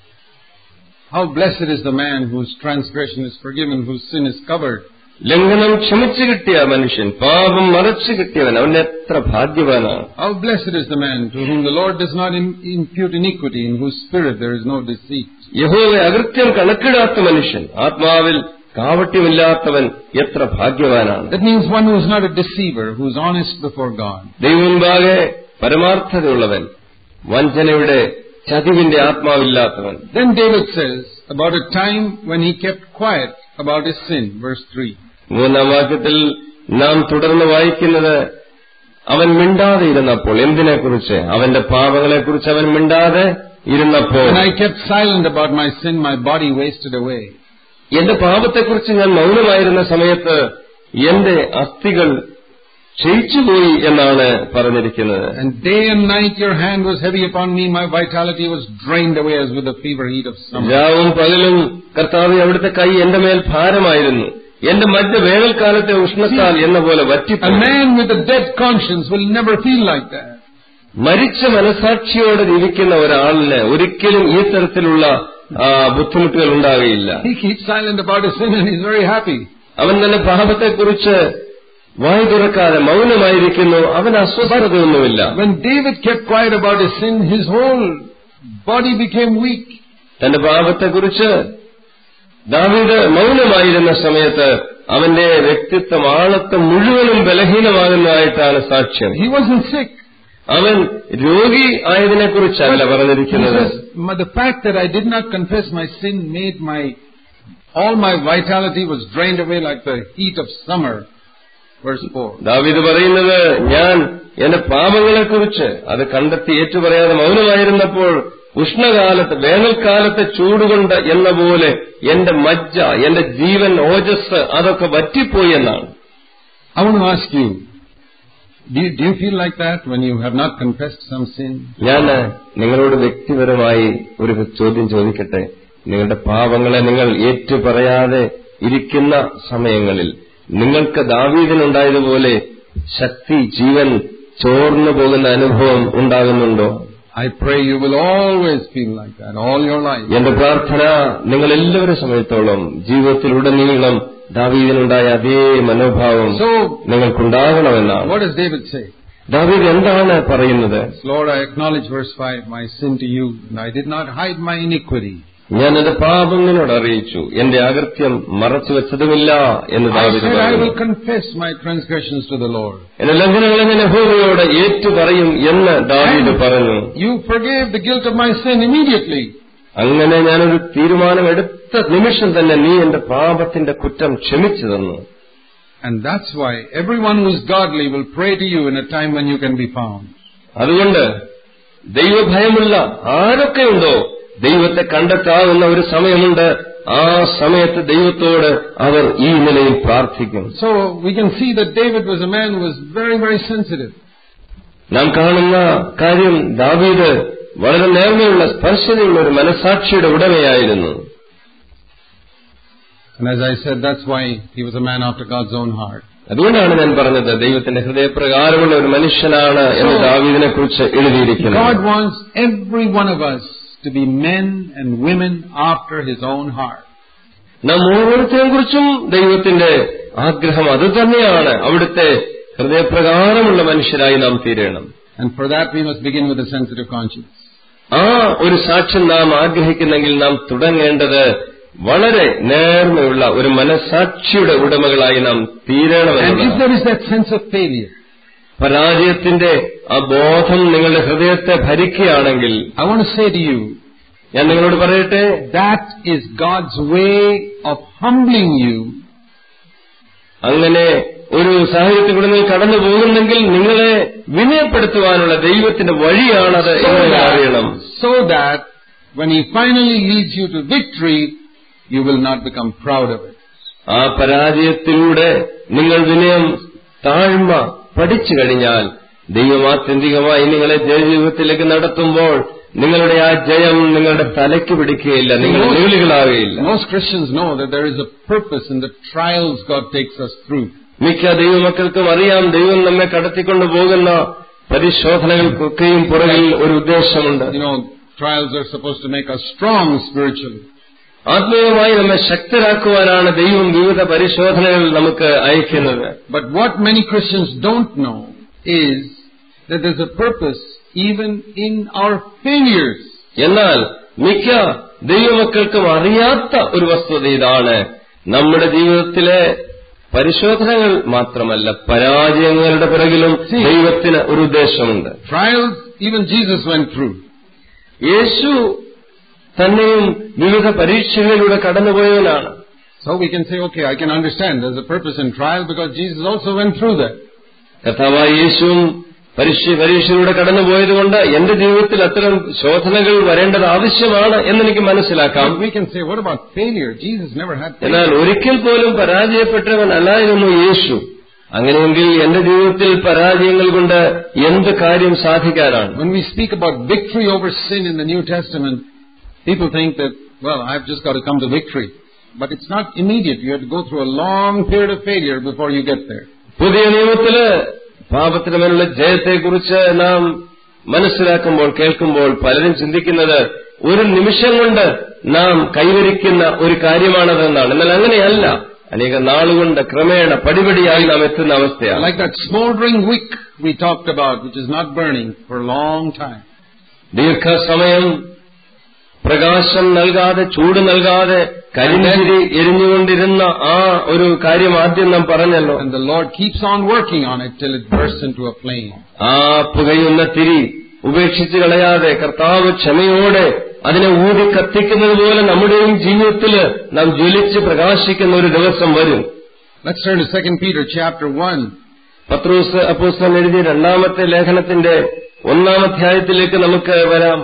how blessed is the man whose transgression is forgiven, whose sin is covered. ലംഘനം ക്ഷമിച്ചു കിട്ടിയ മനുഷ്യൻ പാപം മറച്ചു കിട്ടിയവൻ അവൻ എത്ര ഭാഗ്യവാനാണ് How blessed is the man to whom the Lord does not im- impute iniquity, in whose spirit there is no deceit. യഹോവ അകൃത്യം കണക്കിടാത്ത മനുഷ്യൻ ആത്മാവിൽ കാവട്യമില്ലാത്തവൻ എത്ര ഭാഗ്യവാനാണ് That means one who is not a deceiver, who is honest before God. ദൈവമുൻപാകെ പരമാർത്ഥതയുള്ളവൻ വഞ്ചനയുടെ ചതിവിന്റെ ആത്മാവില്ലാത്തവൻ Then David says about a time when he kept quiet about his sin, verse 3. മൂന്നാം വാക്യത്തിൽ നാം തുടർന്ന് വായിക്കുന്നത് അവൻ മിണ്ടാതെ ഇരുന്നപ്പോൾ എന്തിനെക്കുറിച്ച് അവന്റെ പാപങ്ങളെക്കുറിച്ച് അവൻ മിണ്ടാതെ ഇരുന്നപ്പോൾ When I kept silent about my sin, my body wasted away. എന്റെ പാപത്തെക്കുറിച്ച് ഞാൻ മൗനമായിരുന്ന സമയത്ത് എന്റെ അസ്ഥികൾ ക്ഷയിച്ചുപോയി എന്നാണ് പറഞ്ഞിരിക്കുന്നത് And day and night your hand was heavy upon me, my vitality was drained away as with the fever heat of summer. രാവും പകലും കർത്താവ് അവിടുത്തെ കൈ എന്റെ മേൽ ഭാരമായിരുന്നു എന്റെ മജ്ജ വേനൽക്കാലത്തെ ഉഷ്ണത്താൽ എന്ന പോലെ A വറ്റിപ്പോയി man with a dead conscience will never feel like that. മരിച്ച മനസാക്ഷിയോടെ ജീവിക്കുന്ന ഒരാളിന് ഒരിക്കലും ഈ തരത്തിലുള്ള ആ, ബുദ്ധിമുട്ടുകൾ ഉണ്ടാകുകയില്ല He keeps silent about his sin and he's very happy. അവൻ തന്റെ പാപത്തെക്കുറിച്ച് വായു തുറക്കാതെ മൗനമായിരിക്കുന്നു അവൻ അസ്വസ്ഥതയൊന്നുമില്ല When David kept quiet about his sin, his whole body became weak. തന്റെ പാപത്തെക്കുറിച്ച് ദാവീദ് മൗനമായിരുന്ന സമയത്ത് അവന്റെ വ്യക്തിത്വം ആളത്തെ മുഴുവനും ബലഹീനമാകുന്നതായിട്ടാണ് സാക്ഷ്യം He wasn't sick. അവൻ രോഗി ആയതിനെക്കുറിച്ചല്ല He പറഞ്ഞിരിക്കുന്നത് says, "My- the fact that I did not confess my sin made my, all my vitality was drained away like the heat of summer. Verse 4. ദാവീദ് പറയുന്നത് ഞാൻ എന്റെ പാപങ്ങളെക്കുറിച്ച് അത് കണ്ടെത്തി ഏറ്റുപറയാതെ മൗനമായിരുന്നപ്പോൾ ഉഷ്ണകാലത്ത് വേനൽക്കാലത്തെ ചൂടുകൊണ്ട് എന്ന പോലെ എന്റെ മജ്ജ എന്റെ ജീവൻ ഓജസ് അതൊക്കെ വറ്റിപ്പോയി എന്നാണ് I want to ask you, do you, do you feel like that when you have not confessed some sin? ഞാൻ നിങ്ങളോട് വ്യക്തിപരമായി ഒരു ചോദ്യം ചോദിക്കട്ടെ നിങ്ങളുടെ പാപങ്ങളെ നിങ്ങൾ ഏറ്റുപറയാതെ ഇരിക്കുന്ന സമയങ്ങളിൽ നിങ്ങൾക്ക് ദാവീദിനുണ്ടായതുപോലെ ശക്തി ജീവൻ ചോർന്നു പോകുന്ന അനുഭവം ഉണ്ടാകുന്നുണ്ടോ I pray you will always feel like that all your life. എന്റെ പ്രാർത്ഥന നിങ്ങൾ എല്ലാവരും സമയത്തോളം ജീവിതത്തിലുടനീളം ദാവീദിനുണ്ടായ അതേ മനോഭാവം So, നിങ്ങൾക്കുണ്ടാകണമെന്നാണ് what does David say? ദാവീദ് എന്താണ് പറയുന്നത് Lord, I acknowledge verse 5, my sin to you, and I did not hide my iniquity. ഞാൻ എന്റെ പാപം നിന്നോട് അറിയിച്ചു എന്റെ അകൃത്യം മറച്ചു വെച്ചതുമില്ല എന്ന് I ദാവീദ് said, I പറഞ്ഞു will confess my transgressions to the Lord. എന്റെ ലംഘനങ്ങളെ ഞാൻ യഹോവയോട് ഏറ്റു പറയും എന്ന് ദാവീദ് പറഞ്ഞു You forgave the guilt of my sin immediately. അങ്ങനെ ഞാനൊരു തീരുമാനമെടുത്ത നിമിഷം തന്നെ നീ എന്റെ പാപത്തിന്റെ കുറ്റം ക്ഷമിച്ചു തന്നു And that's why everyone who is godly will pray to you in a time when you can be found. അതുകൊണ്ട് ദൈവഭയമുള്ള ആരൊക്കെയുണ്ടോ ദൈവത്തെ കണ്ടെത്താവുന്ന ഒരു സമയമുണ്ട് ആ സമയത്ത് ദൈവത്തോട് അവർ ഈ നിലയിൽ പ്രാർത്ഥിക്കും So we can see that David was a man who was very, very sensitive. നാം കാണുന്ന കാര്യം ദാവീദ് വളരെ നേർമയുള്ള സ്പർശതയുള്ള ഒരു മനസാക്ഷിയുടെ ഉടമയായിരുന്നു And as I said, that's why he was a man after God's own heart. അതുകൊണ്ടാണ് ഞാൻ പറഞ്ഞത് ദൈവത്തിന്റെ ഹൃദയപ്രകാരമുള്ള ഒരു മനുഷ്യനാണ് എന്ന് ദാവീദിനെ കുറിച്ച് എഴുതിയിരിക്കുന്നത് God wants every one of us to be men and women after his own heart. നാം ഓരോരുത്തരെയും കുറിച്ചും ദൈവത്തിന്റെ ആഗ്രഹം അത് തന്നെയാണ് അവിടുത്തെ ഹൃദയപ്രകാരമുള്ള മനുഷ്യരായി നാം തീരണം And for that we must begin with a sensitive conscience. ആ ഒരു സാക്ഷ്യം നാം ആഗ്രഹിക്കുന്നെങ്കിൽ നാം തുടങ്ങേണ്ടത് വളരെ നേർമയുള്ള ഒരു മനസാക്ഷിയുടെ ഉടമകളായി നാം And if തീരണമെന്നതാണ് there is that sense of failure, പരാജയത്തിന്റെ ആ ബോധം നിങ്ങളുടെ ഹൃദയത്തെ ഭരിക്കുകയാണെങ്കിൽ I want to say to you, ഞാൻ നിങ്ങളോട് പറയട്ടെ that is God's way of humbling you അങ്ങനെ ഒരു സാഹചര്യത്തിൽ നിങ്ങൾ കടന്നു പോകുന്നെങ്കിൽ നിങ്ങളെ വിനയപ്പെടുത്തുവാനുള്ള ദൈവത്തിന്റെ വഴിയാണത് so എന്ന് നിങ്ങൾ അറിയണം that, so that when he finally leads you to victory, you will not become proud of it. ആ പരാജയത്തിലൂടെ നിങ്ങൾ വിനയം താഴ്മ പഠിച്ചു കഴിഞ്ഞാൽ ദൈവം ആത്യന്തികമായി നിങ്ങളെ ജയജീവിതത്തിലേക്ക് നടത്തുമ്പോൾ നിങ്ങളുടെ ആ ജയം നിങ്ങളുടെ തലയ്ക്ക് പിടിക്കുകയില്ല നിങ്ങൾ നീളികളാവുകയില്ല Most Christians know that there is a purpose in the trials God takes us through. മിക്ക ദൈവമക്കൾക്കും അറിയാം ദൈവം നമ്മെ കടത്തിക്കൊണ്ടു പോകുന്ന പരിശോധനകൾക്കൊക്കെയും പുറകിൽ ഒരു ഉദ്ദേശമുണ്ട് You know, trials are supposed to make us strong spiritually. ആത്മീയമായി നമ്മെ ശക്തരാക്കുവാനാണ് ദൈവം വിവിധ പരിശോധനകൾ നമുക്ക് അയക്കുന്നത് But what many Christians don't know is that there's a purpose even in our failures. എന്നാൽ മിക്ക ദൈവമക്കൾക്കും അറിയാത്ത ഒരു വസ്തുത ഇതാണ് നമ്മുടെ ജീവിതത്തിലെ പരിശോധനകൾ മാത്രമല്ല പരാജയങ്ങളുടെ പിറകിലും ദൈവത്തിന് ഒരു ഉദ്ദേശമുണ്ട് Trials, even Jesus went through. യേശു തന്നെയും വിവിധ പരീക്ഷകളിലൂടെ കടന്നുപോയവനാണ് So we can say, okay, I can understand there's a purpose in trial because Jesus also went through that. കർത്താവായ യേശുവും പരീക്ഷ പരീക്ഷയിലൂടെ കടന്നുപോയതുകൊണ്ട് എന്റെ ജീവിതത്തിൽ അത്തരം ശോധനകൾ വരേണ്ടത് ആവശ്യമാണ് എന്നെനിക്ക് മനസ്സിലാക്കാം But we can say, what about failure? Jesus never had എന്നാൽ failure. ഒരിക്കൽ പോലും പരാജയപ്പെട്ടവനല്ലായിരുന്നു യേശു അങ്ങനെയെങ്കിൽ എന്റെ ജീവിതത്തിൽ പരാജയങ്ങൾ കൊണ്ട് എന്ത് കാര്യം സാധിക്കാനാണ് When we speak about victory over sin in the New Testament, people think that, well, I've just got to come to victory. But it's not immediate. You have to go through a long period of failure before you get there. പുതിയ നിയമത്തില് പാപത്തിന് മേലുള്ള ജയത്തെക്കുറിച്ച് നാം മനസ്സിലാക്കുമ്പോൾ കേൾക്കുമ്പോൾ പലരും ചിന്തിക്കുന്നത് ഒരു നിമിഷം കൊണ്ട് നാം കൈവരിക്കുന്ന ഒരു കാര്യമാണതെന്നാണ് എന്നാൽ അങ്ങനെയല്ല അനേക നാളുകൊണ്ട് ക്രമേണ പടിപടിയായി നാം എത്തുന്ന അവസ്ഥയാണ് Like that smoldering wick we talked about, which is not burning for a long time. ദീർഘസമയം പ്രകാശം നൽകാതെ ചൂട് നൽകാതെ കരിഞ്ചിരി എരിഞ്ഞുകൊണ്ടിരുന്ന ആ ഒരു കാര്യം ആദ്യം നാം പറഞ്ഞല്ലോ And the Lord keeps on working on it till it bursts into a flame. ആ പുകയുന്ന തിരി ഉപേക്ഷിച്ച് കളയാതെ കർത്താവ് ക്ഷമയോടെ അതിനെ ഊതി കത്തിക്കുന്നത് പോലെ നമ്മുടെയും ജീവിതത്തിൽ നാം ജ്വലിച്ച് പ്രകാശിക്കുന്ന ഒരു ദിവസം വരും Let's turn to 2 Peter chapter 1. പത്രോസ് അപ്പോസ്തലൻ എഴുതിയ രണ്ടാമത്തെ ലേഖനത്തിന്റെ ഒന്നാം അധ്യായത്തിലേക്ക് നമുക്ക് വരാം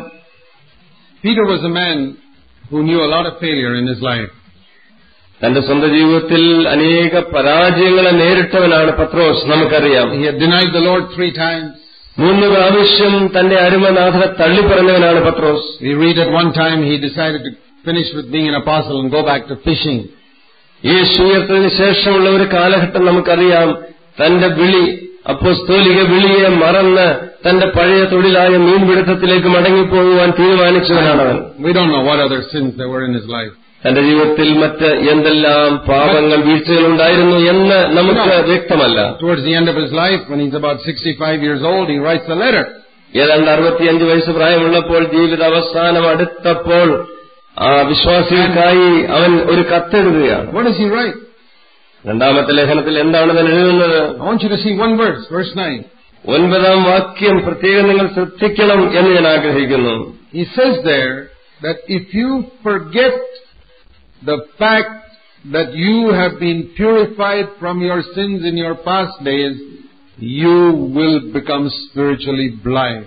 Peter was a man who knew a lot of failure in his life. തന്റെ സ്വന്തം ജീവിതത്തിൽ അനേക പരാജയങ്ങളെ നേരിട്ടവനാണ് പത്രോസ് നമുക്കറിയാം He had denied the Lord three times. മൂന്ന് പ്രാവശ്യം തന്റെ അരുമനാഥനെ തള്ളിപ്പറഞ്ഞവനാണ് പത്രോസ് We read at one time he decided to finish with being an apostle and go back to fishing. യേശു ഉയർത്തതിന് ശേഷമുള്ള ഒരു കാലഘട്ടം നമുക്കറിയാം തന്റെ വിളി അപ്പോസ്തോലിക വിളിയെ മറന്ന് തന്റെ പഴയ തൊഴിലായ മീൻപിടുത്തത്തിലേക്ക് മടങ്ങിപ്പോകുവാൻ തീരുമാനിച്ചവനാണ് അവൻ We don't know what other sins there were in his life. തന്റെ ജീവിതത്തിൽ മറ്റ് എന്തെല്ലാം പാപങ്ങൾ വീഴ്ചകൾ ഉണ്ടായിരുന്നു എന്ന് നമുക്ക് വ്യക്തമല്ല Towards the end of his life, when he's about 65 years old, he writes a letter. ഏതാണ്ട് അറുപത്തിയഞ്ച് വയസ്സ് പ്രായമുള്ളപ്പോൾ ജീവിത അവസാനം അടുത്തപ്പോൾ ആ വിശ്വാസികൾക്കായി അവൻ ഒരു കത്തെഴുതുകയാണ് What does he write? രണ്ടാമത്തെ ലേഖനത്തിൽ എന്താണ് അവൻ എഴുതുന്നത് I want you to see one verse, verse 9. ഒൻപതാം വാക്യം പ്രത്യേകം നിങ്ങൾ ശ്രദ്ധിക്കണം എന്ന് ഞാൻ ആഗ്രഹിക്കുന്നു He says there that if you forget the fact that you have been purified from your sins in your past days, you will become spiritually blind.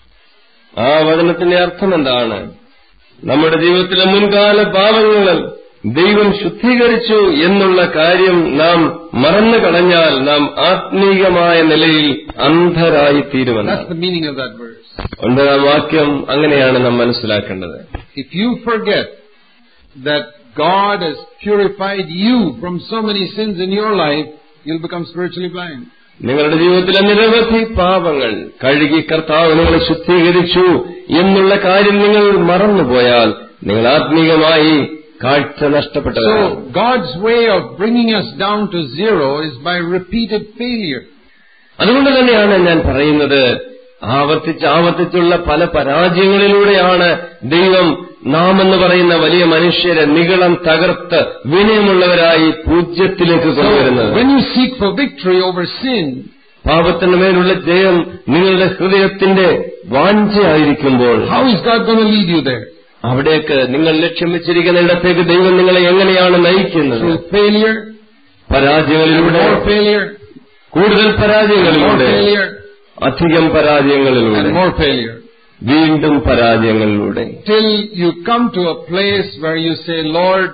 ആ വചനത്തിന്റെ അർത്ഥം എന്താണ് നമ്മുടെ ജീവിതത്തിലെ മുൻകാല പാപങ്ങൾ ദൈവം ശുദ്ധീകരിച്ചു എന്നുള്ള കാര്യം നാം മറന്നു കളഞ്ഞാൽ നാം ആത്മീയമായ നിലയിൽ അന്ധരായി തീരുമെന്ന് That's the meaning of that verse. ഒൻപതാം വാക്യം അങ്ങനെയാണ് നാം മനസ്സിലാക്കേണ്ടത് If you forget that God has purified you from so many sins in your life, you'll become spiritually blind. നിങ്ങളുടെ ജീവിതത്തിലെ നിരവധി പാപങ്ങൾ കഴുകി കർത്താവ് നിങ്ങളെ ശുദ്ധീകരിച്ചു എന്നുള്ള കാര്യം നിങ്ങൾ മറന്നുപോയാൽ നിങ്ങൾ ആത്മീകമായി കാഴ്ച നഷ്ടപ്പെട്ടവരാണ് So, God's way of bringing us down to zero is by repeated failure. അതുകൊണ്ട് തന്നെയാണ് ഞാൻ പറയുന്നത് ആവർത്തിച്ച് ആവർത്തിച്ചുള്ള പല പരാജയങ്ങളിലൂടെയാണ് ദൈവം നാം എന്ന് പറയുന്ന വലിയ മനുഷ്യരെ നികളം തകർത്ത് വിനയമുള്ളവരായി പൂജ്യത്തിലേക്ക് കൊണ്ടുവരുന്നത് So, when you seek for victory over sin, പാപത്തിന് മേലുള്ള ജയം നിങ്ങളുടെ ഹൃദയത്തിന്റെ വാഞ്ചയായിരിക്കുമ്പോൾ how is God going to lead you there? അവിടേക്ക് നിങ്ങൾ ലക്ഷ്യം വെച്ചിരിക്കുന്ന ഇടത്തേക്ക് ദൈവം നിങ്ങളെ എങ്ങനെയാണ് നയിക്കുന്നത് Through failure, and പരാജയങ്ങളിലൂടെ more failure, കൂടുതൽ and more പരാജയങ്ങളിലൂടെ failure, അധികം പരാജയങ്ങളിലൂടെ and more failure. വീണ്ടും പരാജയങ്ങളിലൂടെ Till you come to a place where you say, Lord,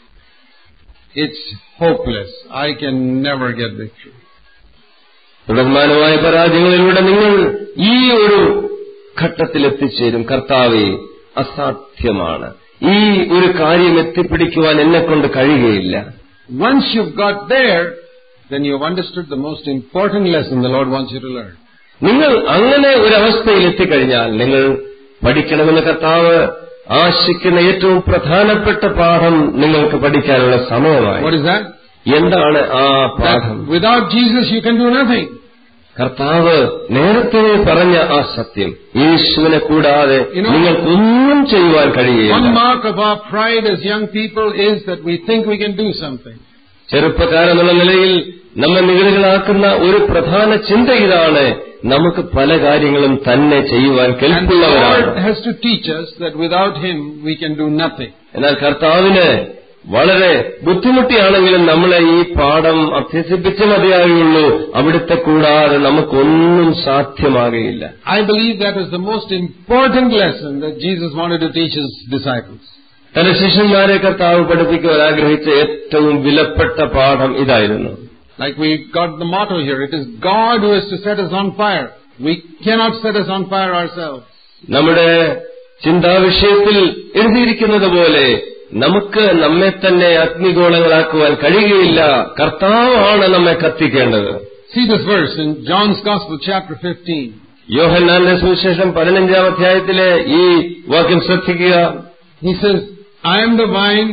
it's hopeless. I can never get victory. തുടർമാനമായ പരാജയങ്ങളിലൂടെ നിങ്ങൾ ഈ ഒരു ഘട്ടത്തിൽ എത്തിച്ചേരും കർത്താവെ അസാധ്യമാണ് ഈ ഒരു കാര്യം എത്തിപ്പിടിക്കുവാൻ എന്നെ കൊണ്ട് കഴിയുകയില്ല Once you've got there, then you've understood the most important lesson the Lord wants you to learn. നിങ്ങൾ അങ്ങനെ ഒരു അവസ്ഥയിൽ എത്തിക്കഴിഞ്ഞാൽ നിങ്ങൾ പഠിക്കണമെന്ന് കർത്താവ് ആശിക്കുന്ന ഏറ്റവും പ്രധാനപ്പെട്ട പാഠം നിങ്ങൾക്ക് പഠിക്കാനുള്ള സമയമായി What is that? എന്താണ് ആ പാഠം That without Jesus you can do nothing. കർത്താവ് നേരത്തെ പറഞ്ഞ ആ സത്യം യേശുവിനെ കൂടാതെ You know- നിങ്ങൾക്കൊന്നും ചെയ്യുവാൻ One കഴിയുകയില്ല mark of our pride as young people is that we think we can do something. ചെറുപ്പക്കാരെന്നുള്ള നിലയിൽ നമ്മെ നിഗളികളാക്കുന്ന ഒരു പ്രധാന ചിന്ത ഇതാണ് നമുക്ക് പല കാര്യങ്ങളും തന്നെ ചെയ്യുവാൻ And the കെൽപ്പുള്ളവരാണ് Lord has to teach us that without Him we can do nothing. എന്നാൽ കർത്താവിന് വളരെ ബുദ്ധിമുട്ടിയാണെങ്കിലും നമ്മളെ ഈ പാഠം അഭ്യസിപ്പിച്ച് മതിയാകുള്ളൂ അവിടുത്തെ കൂടാതെ നമുക്കൊന്നും സാധ്യമാകുകയില്ല I believe that is the most important lesson that Jesus wanted to teach His disciples. തന്റെ ശിഷ്യന്മാരെ കർത്താവ് പഠിപ്പിക്കുവാൻ ആഗ്രഹിച്ച ഏറ്റവും വിലപ്പെട്ട പാഠം ഇതായിരുന്നു Like we got the motto here, it is God who is to set us on fire. We cannot set us on fire ourselves. നമ്മുടെ ചിന്താവിഷയത്തിൽ എഴുതിയിരിക്കുന്നത് പോലെ നമുക്ക് നമ്മെ തന്നെ അഗ്നിഗോളങ്ങളാക്കുവാൻ കഴിയുകയില്ല കർത്താവാണ് നമ്മെ കത്തിക്കേണ്ടത് See this verse in John's Gospel chapter 15. യോഹന്നാന്റെ സുവിശേഷം പതിനഞ്ചാം അധ്യായത്തിലെ ഈ വാക്യം ശ്രദ്ധിക്കുക He says, I am the vine,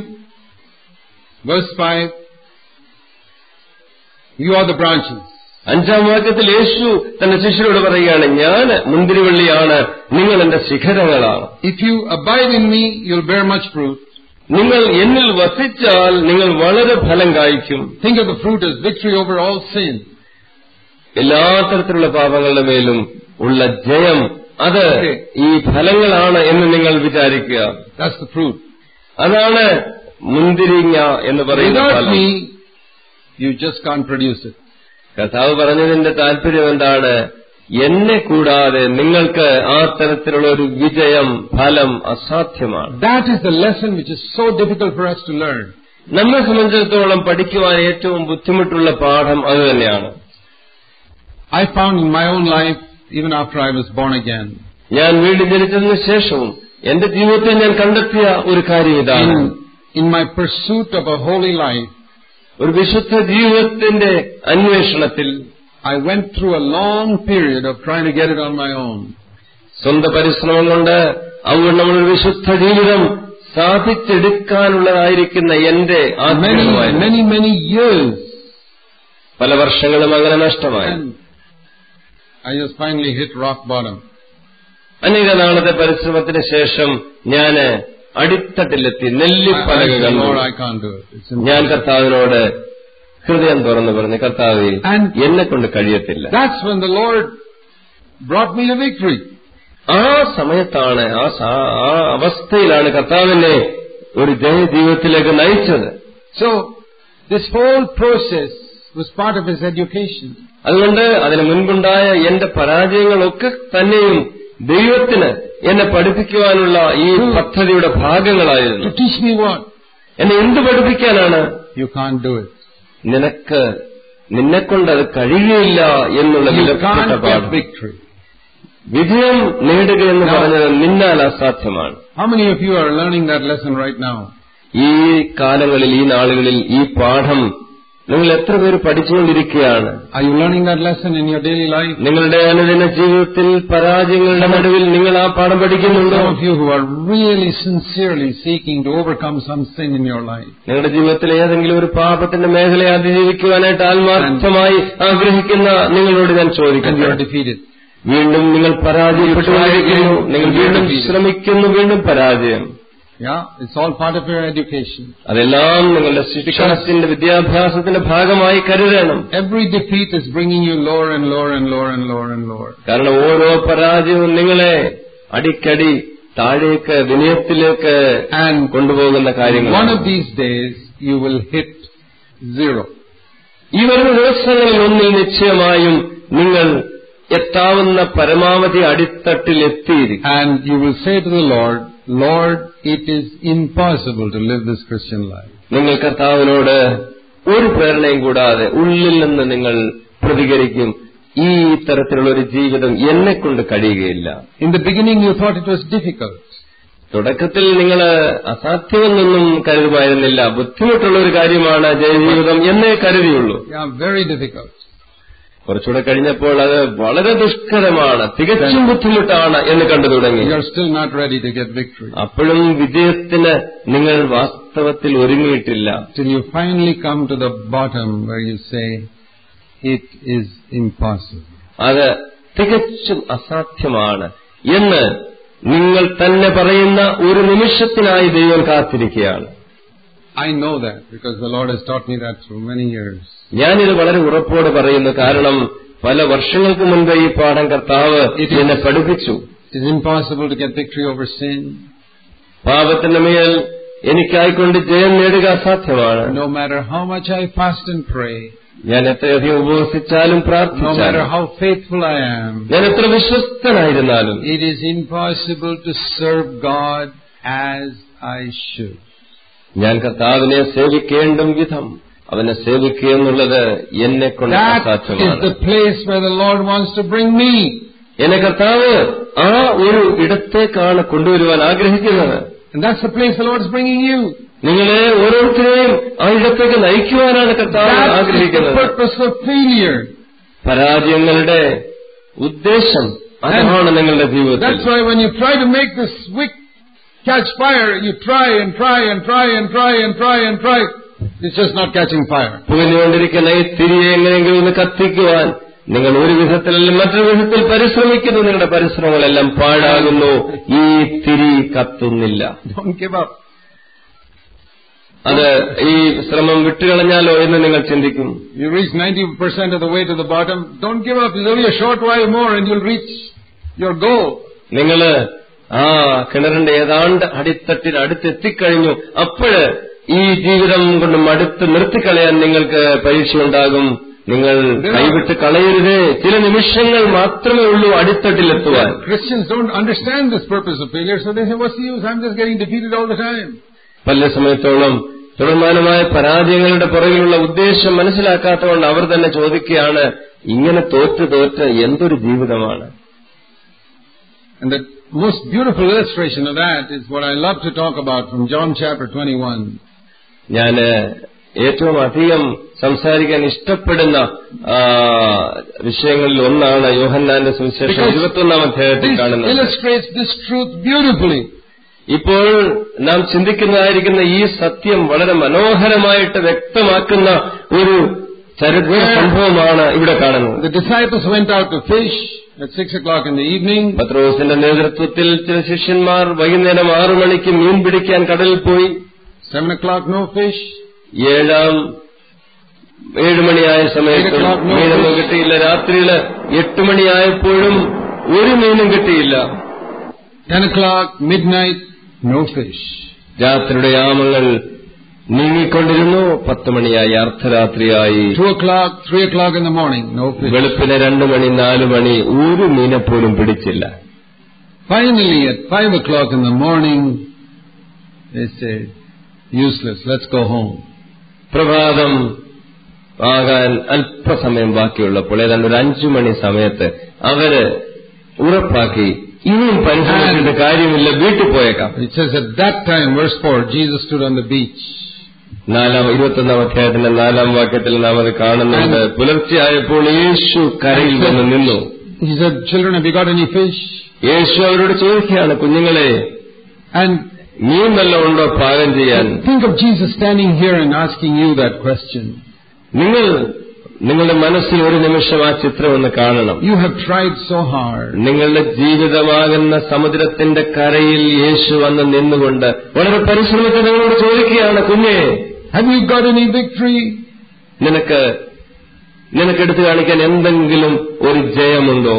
verse 5, you are the branches. അഞ്ചാം വാക്യത്തിൽ യേശു തന്റെ ശിഷ്യരോട് പറയുകയാണ് ഞാൻ മുന്തിരിവള്ളിയാണ് നിങ്ങൾ എന്റെ ശിഖരങ്ങളാണ് If you abide in me, you'll bear much fruit. നിങ്ങൾ എന്നിൽ വസിച്ചാൽ നിങ്ങൾ വളരെ ഫലം കായ്ക്കും Think of the fruit as victory over all sin. എല്ലാ തരത്തിലുള്ള പാപങ്ങളുടെ മേലും ഉള്ള ജയം അത് ഈ ഫലങ്ങളാണ് എന്ന് നിങ്ങൾ വിചാരിക്കുക That's the fruit. അതാണ് മുന്തിരിങ്ങ എന്ന് പറയുന്ന Without ഫലം me, you just can't produce it. കർത്താവ് പറഞ്ഞതിന്റെ താല്പര്യം എന്താണ് എന്നെ കൂടാതെ നിങ്ങൾക്ക് ആ തരത്തിലുള്ള ഒരു വിജയം ഫലം അസാധ്യമാണ് That is the lesson which is so difficult for us to learn. നമ്മെ സംബന്ധിച്ചിടത്തോളം പഠിക്കുവാൻ ഏറ്റവും ബുദ്ധിമുട്ടുള്ള പാഠം അത് തന്നെയാണ് I found in my own life, even after I was born again, ഞാൻ വീണ്ടും ജനിച്ചതിന് ശേഷവും എന്റെ ജീവിതത്തിൽ ഞാൻ കണ്ടെത്തിയ ഒരു കാര്യം ഇതാണ് in, in my pursuit of a holy life, ഒരു വിശുദ്ധ ജീവിതത്തിന്റെ അന്വേഷണത്തിൽ I went through a long period of trying to get it on my own. സ്വന്തം പരിശ്രമം കൊണ്ട് അതുകൊണ്ട് ഒരു വിശുദ്ധ ജീവിതം സാധിച്ചെടുക്കാനുള്ളതായിരിക്കുന്ന എന്റെ Many, ആഗ്രഹമായിരുന്നു many, many years. പല വർഷങ്ങളും അങ്ങനെ നഷ്ടമായി And I just finally hit rock bottom. അനേക നാളത്തെ പരിശ്രമത്തിന് ശേഷം ഞാന് അടിത്തട്ടിലെത്തി I, I നെല്ലിപ്പലക said, കണ്ടു Lord, I can't do it. It's ഞാൻ impossible. കർത്താവിനോട് ഹൃദയം തുറന്നു പറഞ്ഞു കർത്താവെ And- എന്നെ കൊണ്ട് കഴിയത്തില്ല That's when the Lord brought me to victory. ആ സമയത്താണ് ആ സ- ആ അവസ്ഥയിലാണ് കർത്താവിനെ ഒരു ജയജീവിതത്തിലേക്ക് നയിച്ചത് So, this whole process was part of his education. അതുകൊണ്ട് അതിന് മുൻപുണ്ടായ എന്റെ പരാജയങ്ങളൊക്കെ തന്നെയും ദൈവത്തിന് എന്നെ പഠിപ്പിക്കുവാനുള്ള ഈ പദ്ധതിയുടെ ഭാഗങ്ങളായിരുന്നു To teach me what? എന്നെ എന്ത് പഠിപ്പിക്കാനാണ് You can't do it. നിനക്ക് നിന്നെക്കൊണ്ട് അത് കഴിയുകയില്ല എന്നുള്ള You വിലപ്പെട്ട can't get പാഠം victory. വിജയം നേടുക എന്ന് പറഞ്ഞത് നിന്നാൽ അസാധ്യമാണ് How many of you are learning that lesson right now? ഈ കാലങ്ങളിൽ ഈ നാളുകളിൽ ഈ പാഠം നിങ്ങൾ എത്ര പേര് പഠിച്ചുകൊണ്ടിരിക്കുകയാണ് Are you learning that lesson in your daily life? നിങ്ങളുടെ അനുദിന ജീവിതത്തിൽ പരാജയങ്ങളുടെ നടുവിൽ നിങ്ങൾ ആ പാഠം പഠിക്കുന്നുണ്ടോ Some of you who are really sincerely seeking to overcome some sin in your life. നിങ്ങളുടെ ജീവിതത്തിൽ ഏതെങ്കിലും ഒരു പാപത്തിന്റെ മേഖലയെ അതിജീവിക്കുവാനായിട്ട് ആത്മാർത്ഥമായി ആഗ്രഹിക്കുന്ന നിങ്ങളോട് ഞാൻ And you ചോദിക്കുന്നു are defeated. വീണ്ടും നിങ്ങൾ പരാജയപ്പെട്ടുകൊണ്ടിരിക്കുന്നു നിങ്ങൾ വീണ്ടും ശ്രമിക്കുന്നു വീണ്ടും പരാജയം Yeah, it's all part of your education. അതെല്ലാം നിങ്ങളുടെ ശിക്ഷണത്തിന്റെ വിദ്യാഭ്യാസത്തിന്റെ ഭാഗമായി കരുതണം Every defeat is bringing you lower and lower and lower and lower and lower. കാരണം ഓരോ പരാജയവും നിങ്ങളെ അടിക്കടി താഴേക്ക് വിനയത്തിലേക്ക് And കൊണ്ടുപോകുന്ന കാര്യങ്ങൾ one of these days you will hit zero. ഈ വരുന്ന ദിവസങ്ങളിൽ ഒന്നിൽ നിശ്ചയമായും നിങ്ങൾ എത്താവുന്ന പരമാവധി അടിത്തട്ടിൽ എത്തിയിരിക്കും And you will say to the Lord, Lord, it is impossible to live this Christian life. നിങ്ങൾ കർത്താവിനോട് ഒരു പ്രേരണയും കൂടാതെ ഉള്ളിൽ നിന്ന് നിങ്ങൾ പ്രതികരിക്കും ഈ തരത്തിലുള്ള ഒരു ജീവിതം എന്നെ കൊണ്ട് കഴിയുകയില്ല In the beginning you thought it was difficult. തുടക്കത്തിൽ നിങ്ങൾ അസാധ്യമെന്നൊന്നും കരുതുമായിരുന്നില്ല ബുദ്ധിമുട്ടുള്ള ഒരു കാര്യമാണ് ജയജീവിതം എന്നേ കരുതിയുള്ളൂ Yeah, very difficult. കുറച്ചുകൂടെ കഴിഞ്ഞപ്പോൾ അത് വളരെ ദുഷ്കരമാണ് തികച്ചും ബുദ്ധിമുട്ടാണ് എന്ന് കണ്ടു തുടങ്ങി You are still not ready to get victory. അപ്പോഴും വിജയത്തിന് നിങ്ങൾ വാസ്തവത്തിൽ ഒരുങ്ങിയിട്ടില്ല Till you finally come to the bottom where you say, it is impossible. അത് തികച്ചും അസാധ്യമാണ് എന്ന് നിങ്ങൾ തന്നെ പറയുന്ന ഒരു നിമിഷത്തിനായി ദൈവം കാത്തിരിക്കുകയാണ് I know that because the Lord has taught me that through many years. ഞാനിത് വളരെ ഉറപ്പോട് പറയുന്നു കാരണം പല വർഷങ്ങൾക്ക് മുൻപ് ഈ പാഠം കർത്താവ് എന്നെ പഠിപ്പിച്ചു It is impossible to get victory over sin, പാപത്തിന്റെ മേൽ എനിക്കായിക്കൊണ്ട് ജയം നേടുക അസാധ്യമാണ് no matter how much I fast and pray, ഞാൻ എത്രയധികം ഉപവസിച്ചാലും no matter പ്രാർത്ഥിച്ചാലും how faithful I am. ഞാൻ എത്ര വിശ്വസ്തനായിരുന്നാലും It is impossible to serve God as I should. ഞാൻ കർത്താവിനെ സേവിക്കേണ്ടും വിധം അവനെ സേവിക്കുക എന്നുള്ളത് എന്നെ കൊണ്ട് That is അസാധ്യമാണ് the place where the Lord wants to bring me. എന്നെ കർത്താവ് ആ ഒരു ഇടത്തേക്കാണ് കൊണ്ടുവരുവാൻ ആഗ്രഹിക്കുന്നത് And that's the place the Lord is bringing you. നിങ്ങളെ ഓരോരുത്തരെയും ആ ഇടത്തേക്ക് നയിക്കുവാനാണ് കർത്താവ് That is the ആഗ്രഹിക്കുന്നത് purpose of failure. പരാജയങ്ങളുടെ ഉദ്ദേശം അതാണ് നിങ്ങളുടെ ജീവിതത്തിൽ That's why when you try to make this wick catch fire, you try and try and try and try and try and try. It's just not catching fire. പുകഞ്ഞുകൊണ്ടിരിക്കുന്ന ഈ തിരിയെ എങ്ങനെയെങ്കിലും ഒന്ന് കത്തിക്കുവാൻ നിങ്ങൾ ഒരു വിധത്തിലല്ല മറ്റൊരു വിധത്തിൽ പരിശ്രമിക്കുന്നു നിങ്ങളുടെ പരിശ്രമങ്ങളെല്ലാം പാഴാകുന്നു ഈ തിരി കത്തുന്നില്ല Don't give up. അത് ഈ ശ്രമം വിട്ടുകളഞ്ഞാലോ എന്ന് നിങ്ങൾ ചിന്തിക്കും You reach 90% of the way to the bottom. Don't give up. It's only a short while more and you'll reach your goal. നിങ്ങൾ ആ കിണറിന്റെ ഏതാണ്ട് അടിത്തട്ടിന് അടുത്തെത്തിക്കഴിഞ്ഞു അപ്പോഴ് ഈ ജീവിതം കൊണ്ട് മടുത്ത് നിർത്തിക്കളയാൻ നിങ്ങൾക്ക് പരീക്ഷയുണ്ടാകും നിങ്ങൾ കൈവിട്ട് കളയരുതേ ചില നിമിഷങ്ങൾ മാത്രമേ ഉള്ളൂ അടിത്തട്ടിലെത്തുവാൻ Christians don't understand this purpose of failure, so they say, what's the use? I'm just getting defeated all the time. പല സമയത്തോളം തുടർമാനമായ പരാജയങ്ങളുടെ പുറകിലുള്ള ഉദ്ദേശം മനസ്സിലാക്കാത്തതുകൊണ്ട് അവർ തന്നെ ചോദിക്കുകയാണ് ഇങ്ങനെ തോറ്റ് തോറ്റ് എന്തൊരു ജീവിതമാണ് And the most beautiful illustration of that is what I love to talk about from John chapter 21. ഞാൻ ഏറ്റവും അധികം സംസാരിക്കാൻ ഇഷ്ടപ്പെടുന്ന ആ, വിഷയങ്ങളിൽ ഒന്നാണ് യോഹന്നാന്റെ സുവിശേഷം Because ഇരുപത്തൊന്നാം അധ്യായത്തിൽ This കാണുന്നത് illustrates this truth beautifully. ഇപ്പോൾ നാം ചിന്തിക്കുന്നതായിരിക്കുന്ന ഈ സത്യം വളരെ മനോഹരമായിട്ട് വ്യക്തമാക്കുന്ന ഒരു ചരിത്ര സംഭവമാണ് ഇവിടെ കാണുന്നത് The disciples went out to fish at six o'clock in the evening. പത്രോസിന്റെ നേതൃത്വത്തിൽ ചില ശിഷ്യന്മാർ വൈകുന്നേരം ആറു മണിക്ക് മീൻ പിടിക്കാൻ കടലിൽ പോയി Seven o'clock, no fish. ഏഴാം ഏഴുമണിയായ സമയത്ത് Eight o'clock, no മീനൊന്നും fish. കിട്ടിയില്ല രാത്രിയില് എട്ട് മണിയായപ്പോഴും ഒരു മീനും കിട്ടിയില്ല Ten o'clock, midnight, no fish. രാത്രിയുടെ യാമങ്ങൾ നീങ്ങിക്കൊണ്ടിരുന്നു പത്ത് മണിയായി അർദ്ധരാത്രിയായി Two o'clock, three o'clock in the morning, no fish. വെളുപ്പിന് രണ്ടു മണി നാലു മണി ഒരു മീനെപ്പോലും പിടിച്ചില്ല Finally, at five o'clock in the morning, they said, useless, let's go home. പ്രഭാതം ആകാൻ അല്പസമയം ബാക്കിയുള്ളപ്പോൾ ഏതാണ്ട് ഒരു അഞ്ചു മണി സമയത്ത് അവര് ഉറപ്പാക്കി ഇനിയും പരിശ്രമിച്ചിട്ട് കാര്യമില്ല വീട്ടിൽ പോയേക്കാം It says at that time, verse 4, Jesus stood on the beach. നാലാം ഇരുപത്തൊന്നാം അധ്യായത്തിന്റെ നാലാം വാക്യത്തിൽ നാം അത് കാണുന്നുണ്ട് പുലർച്ചെയായപ്പോൾ യേശു കരയിൽ വന്ന് നിന്നു He said, children, have you got any fish? യേശു അവരോട് ചോദിക്കുകയാണ് കുഞ്ഞുങ്ങളെ And മീൻ വല്ലതും ഉണ്ടോ പാകം ചെയ്യാൻ think of Jesus standing here and asking you that question. നിങ്ങൾ നിങ്ങളുടെ മനസ്സിൽ ഒരു നിമിഷം ആ ചിത്രം ഒന്ന് കാണണം You have tried so hard. നിങ്ങളുടെ ജീവിതമാകുന്ന സമുദ്രത്തിന്റെ കരയിൽ യേശു വന്ന് നിന്നുകൊണ്ട് വളരെ പരിശ്രമിച്ച് നിങ്ങളോട് ചോദിക്കുകയാണ് കുഞ്ഞെ Have you got any victory? നിനക്ക് നിനക്ക് എടുത്തു കാണിക്കാൻ എന്തെങ്കിലും ഒരു ജയമുണ്ടോ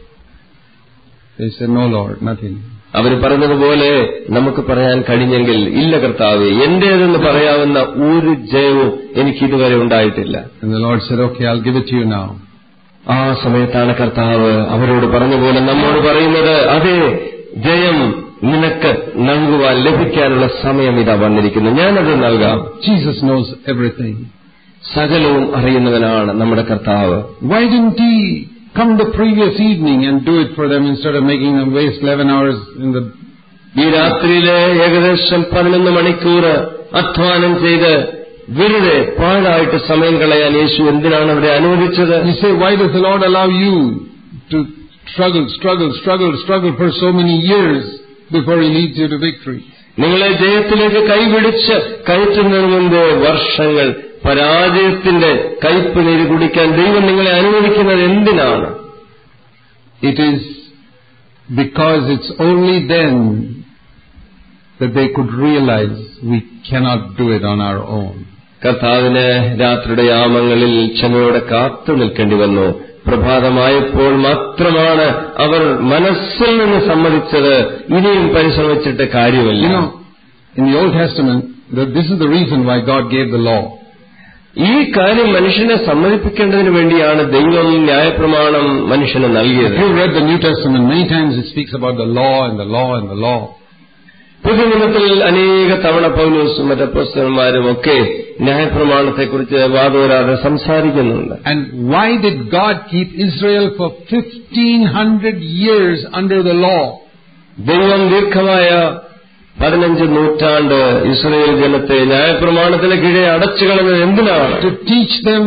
They said, no Lord, nothing. അവർ പറഞ്ഞതുപോലെ നമുക്ക് പറയാൻ കഴിഞ്ഞെങ്കിൽ ഇല്ല കർത്താവ് എന്റേതെന്ന് പറയാവുന്ന ഒരു ജയവും എനിക്ക് ഇതുവരെ ഉണ്ടായിട്ടില്ല And the Lord said, okay, I'll give it to you now. ആ സമയത്താണ് കർത്താവ് അവരോട് പറഞ്ഞ പോലെ നമ്മോട് പറയുന്നത് അതെ ജയം നിനക്ക് നൽകുവാൻ ലഭിക്കാനുള്ള സമയം ഇതാ വന്നിരിക്കുന്നു ഞാനത് നൽകാം Jesus knows everything. സകലവും അറിയുന്നവനാണ് നമ്മുടെ കർത്താവ് Why didn't he come the previous evening and do it for them instead of making them waste 11 hours in the... ഈ രാത്രിയിലെ ഏകദേശം പതിനൊന്ന് മണിക്കൂർ അധ്വാനം ചെയ്ത് വെറുതെ പാഴായിട്ട് സമയം കളയാൻ യേശു എന്തിനാണ് അവരെ അനുവദിച്ചത് You say, why does the Lord allow you to struggle, struggle, struggle, struggle for so many years before he leads you to victory? നിങ്ങളെ ജയത്തിലേക്ക് കൈപിടിച്ച് കയറ്റുന്നതിന് മുമ്പ് വർഷങ്ങൾ പരാജയത്തിന്റെ കയ്പ് നീര് കുടിക്കാൻ ദൈവം നിങ്ങളെ അനുവദിക്കുന്നത് എന്തിനാണ് It is because it's only then that they could realize we cannot do it on our own. കർത്താവിന് രാത്രിയുടെ യാമങ്ങളിൽ ക്ഷമയോടെ കാത്തു നിൽക്കേണ്ടി വന്നു പ്രഭാതമായപ്പോൾ മാത്രമാണ് അവർ മനസ്സിൽ നിന്ന് സമ്മതിച്ചത് ഇനിയും പരിശ്രമിച്ചിട്ട് കാര്യമില്ല You know, in the Old Testament, that this is the reason why God gave the law. ഈ കാര്യം മനുഷ്യനെ സമ്മതിപ്പിക്കേണ്ടതിന് വേണ്ടിയാണ് ദൈവം ന്യായപ്രമാണം മനുഷ്യന് നൽകിയത് If you read the New Testament, many times it speaks about the law and the law and the law. പുതുനിയമത്തിൽ അനേക തവണ പൗലോസും മറ്റ് പുസ്തകന്മാരും ഒക്കെ ന്യായപ്രമാണത്തെക്കുറിച്ച് വാദോരാതെ സംസാരിക്കുന്നുണ്ട് And why did God keep Israel for 1500 years under the law? ദൈവം ദീർഘമായ പതിനഞ്ച് നൂറ്റാണ്ട് ഇസ്രയേൽ ജനത്തെ ന്യായപ്രമാണത്തിന് കീഴെ അടച്ചു കളഞ്ഞത് എന്തിനാണ് To teach them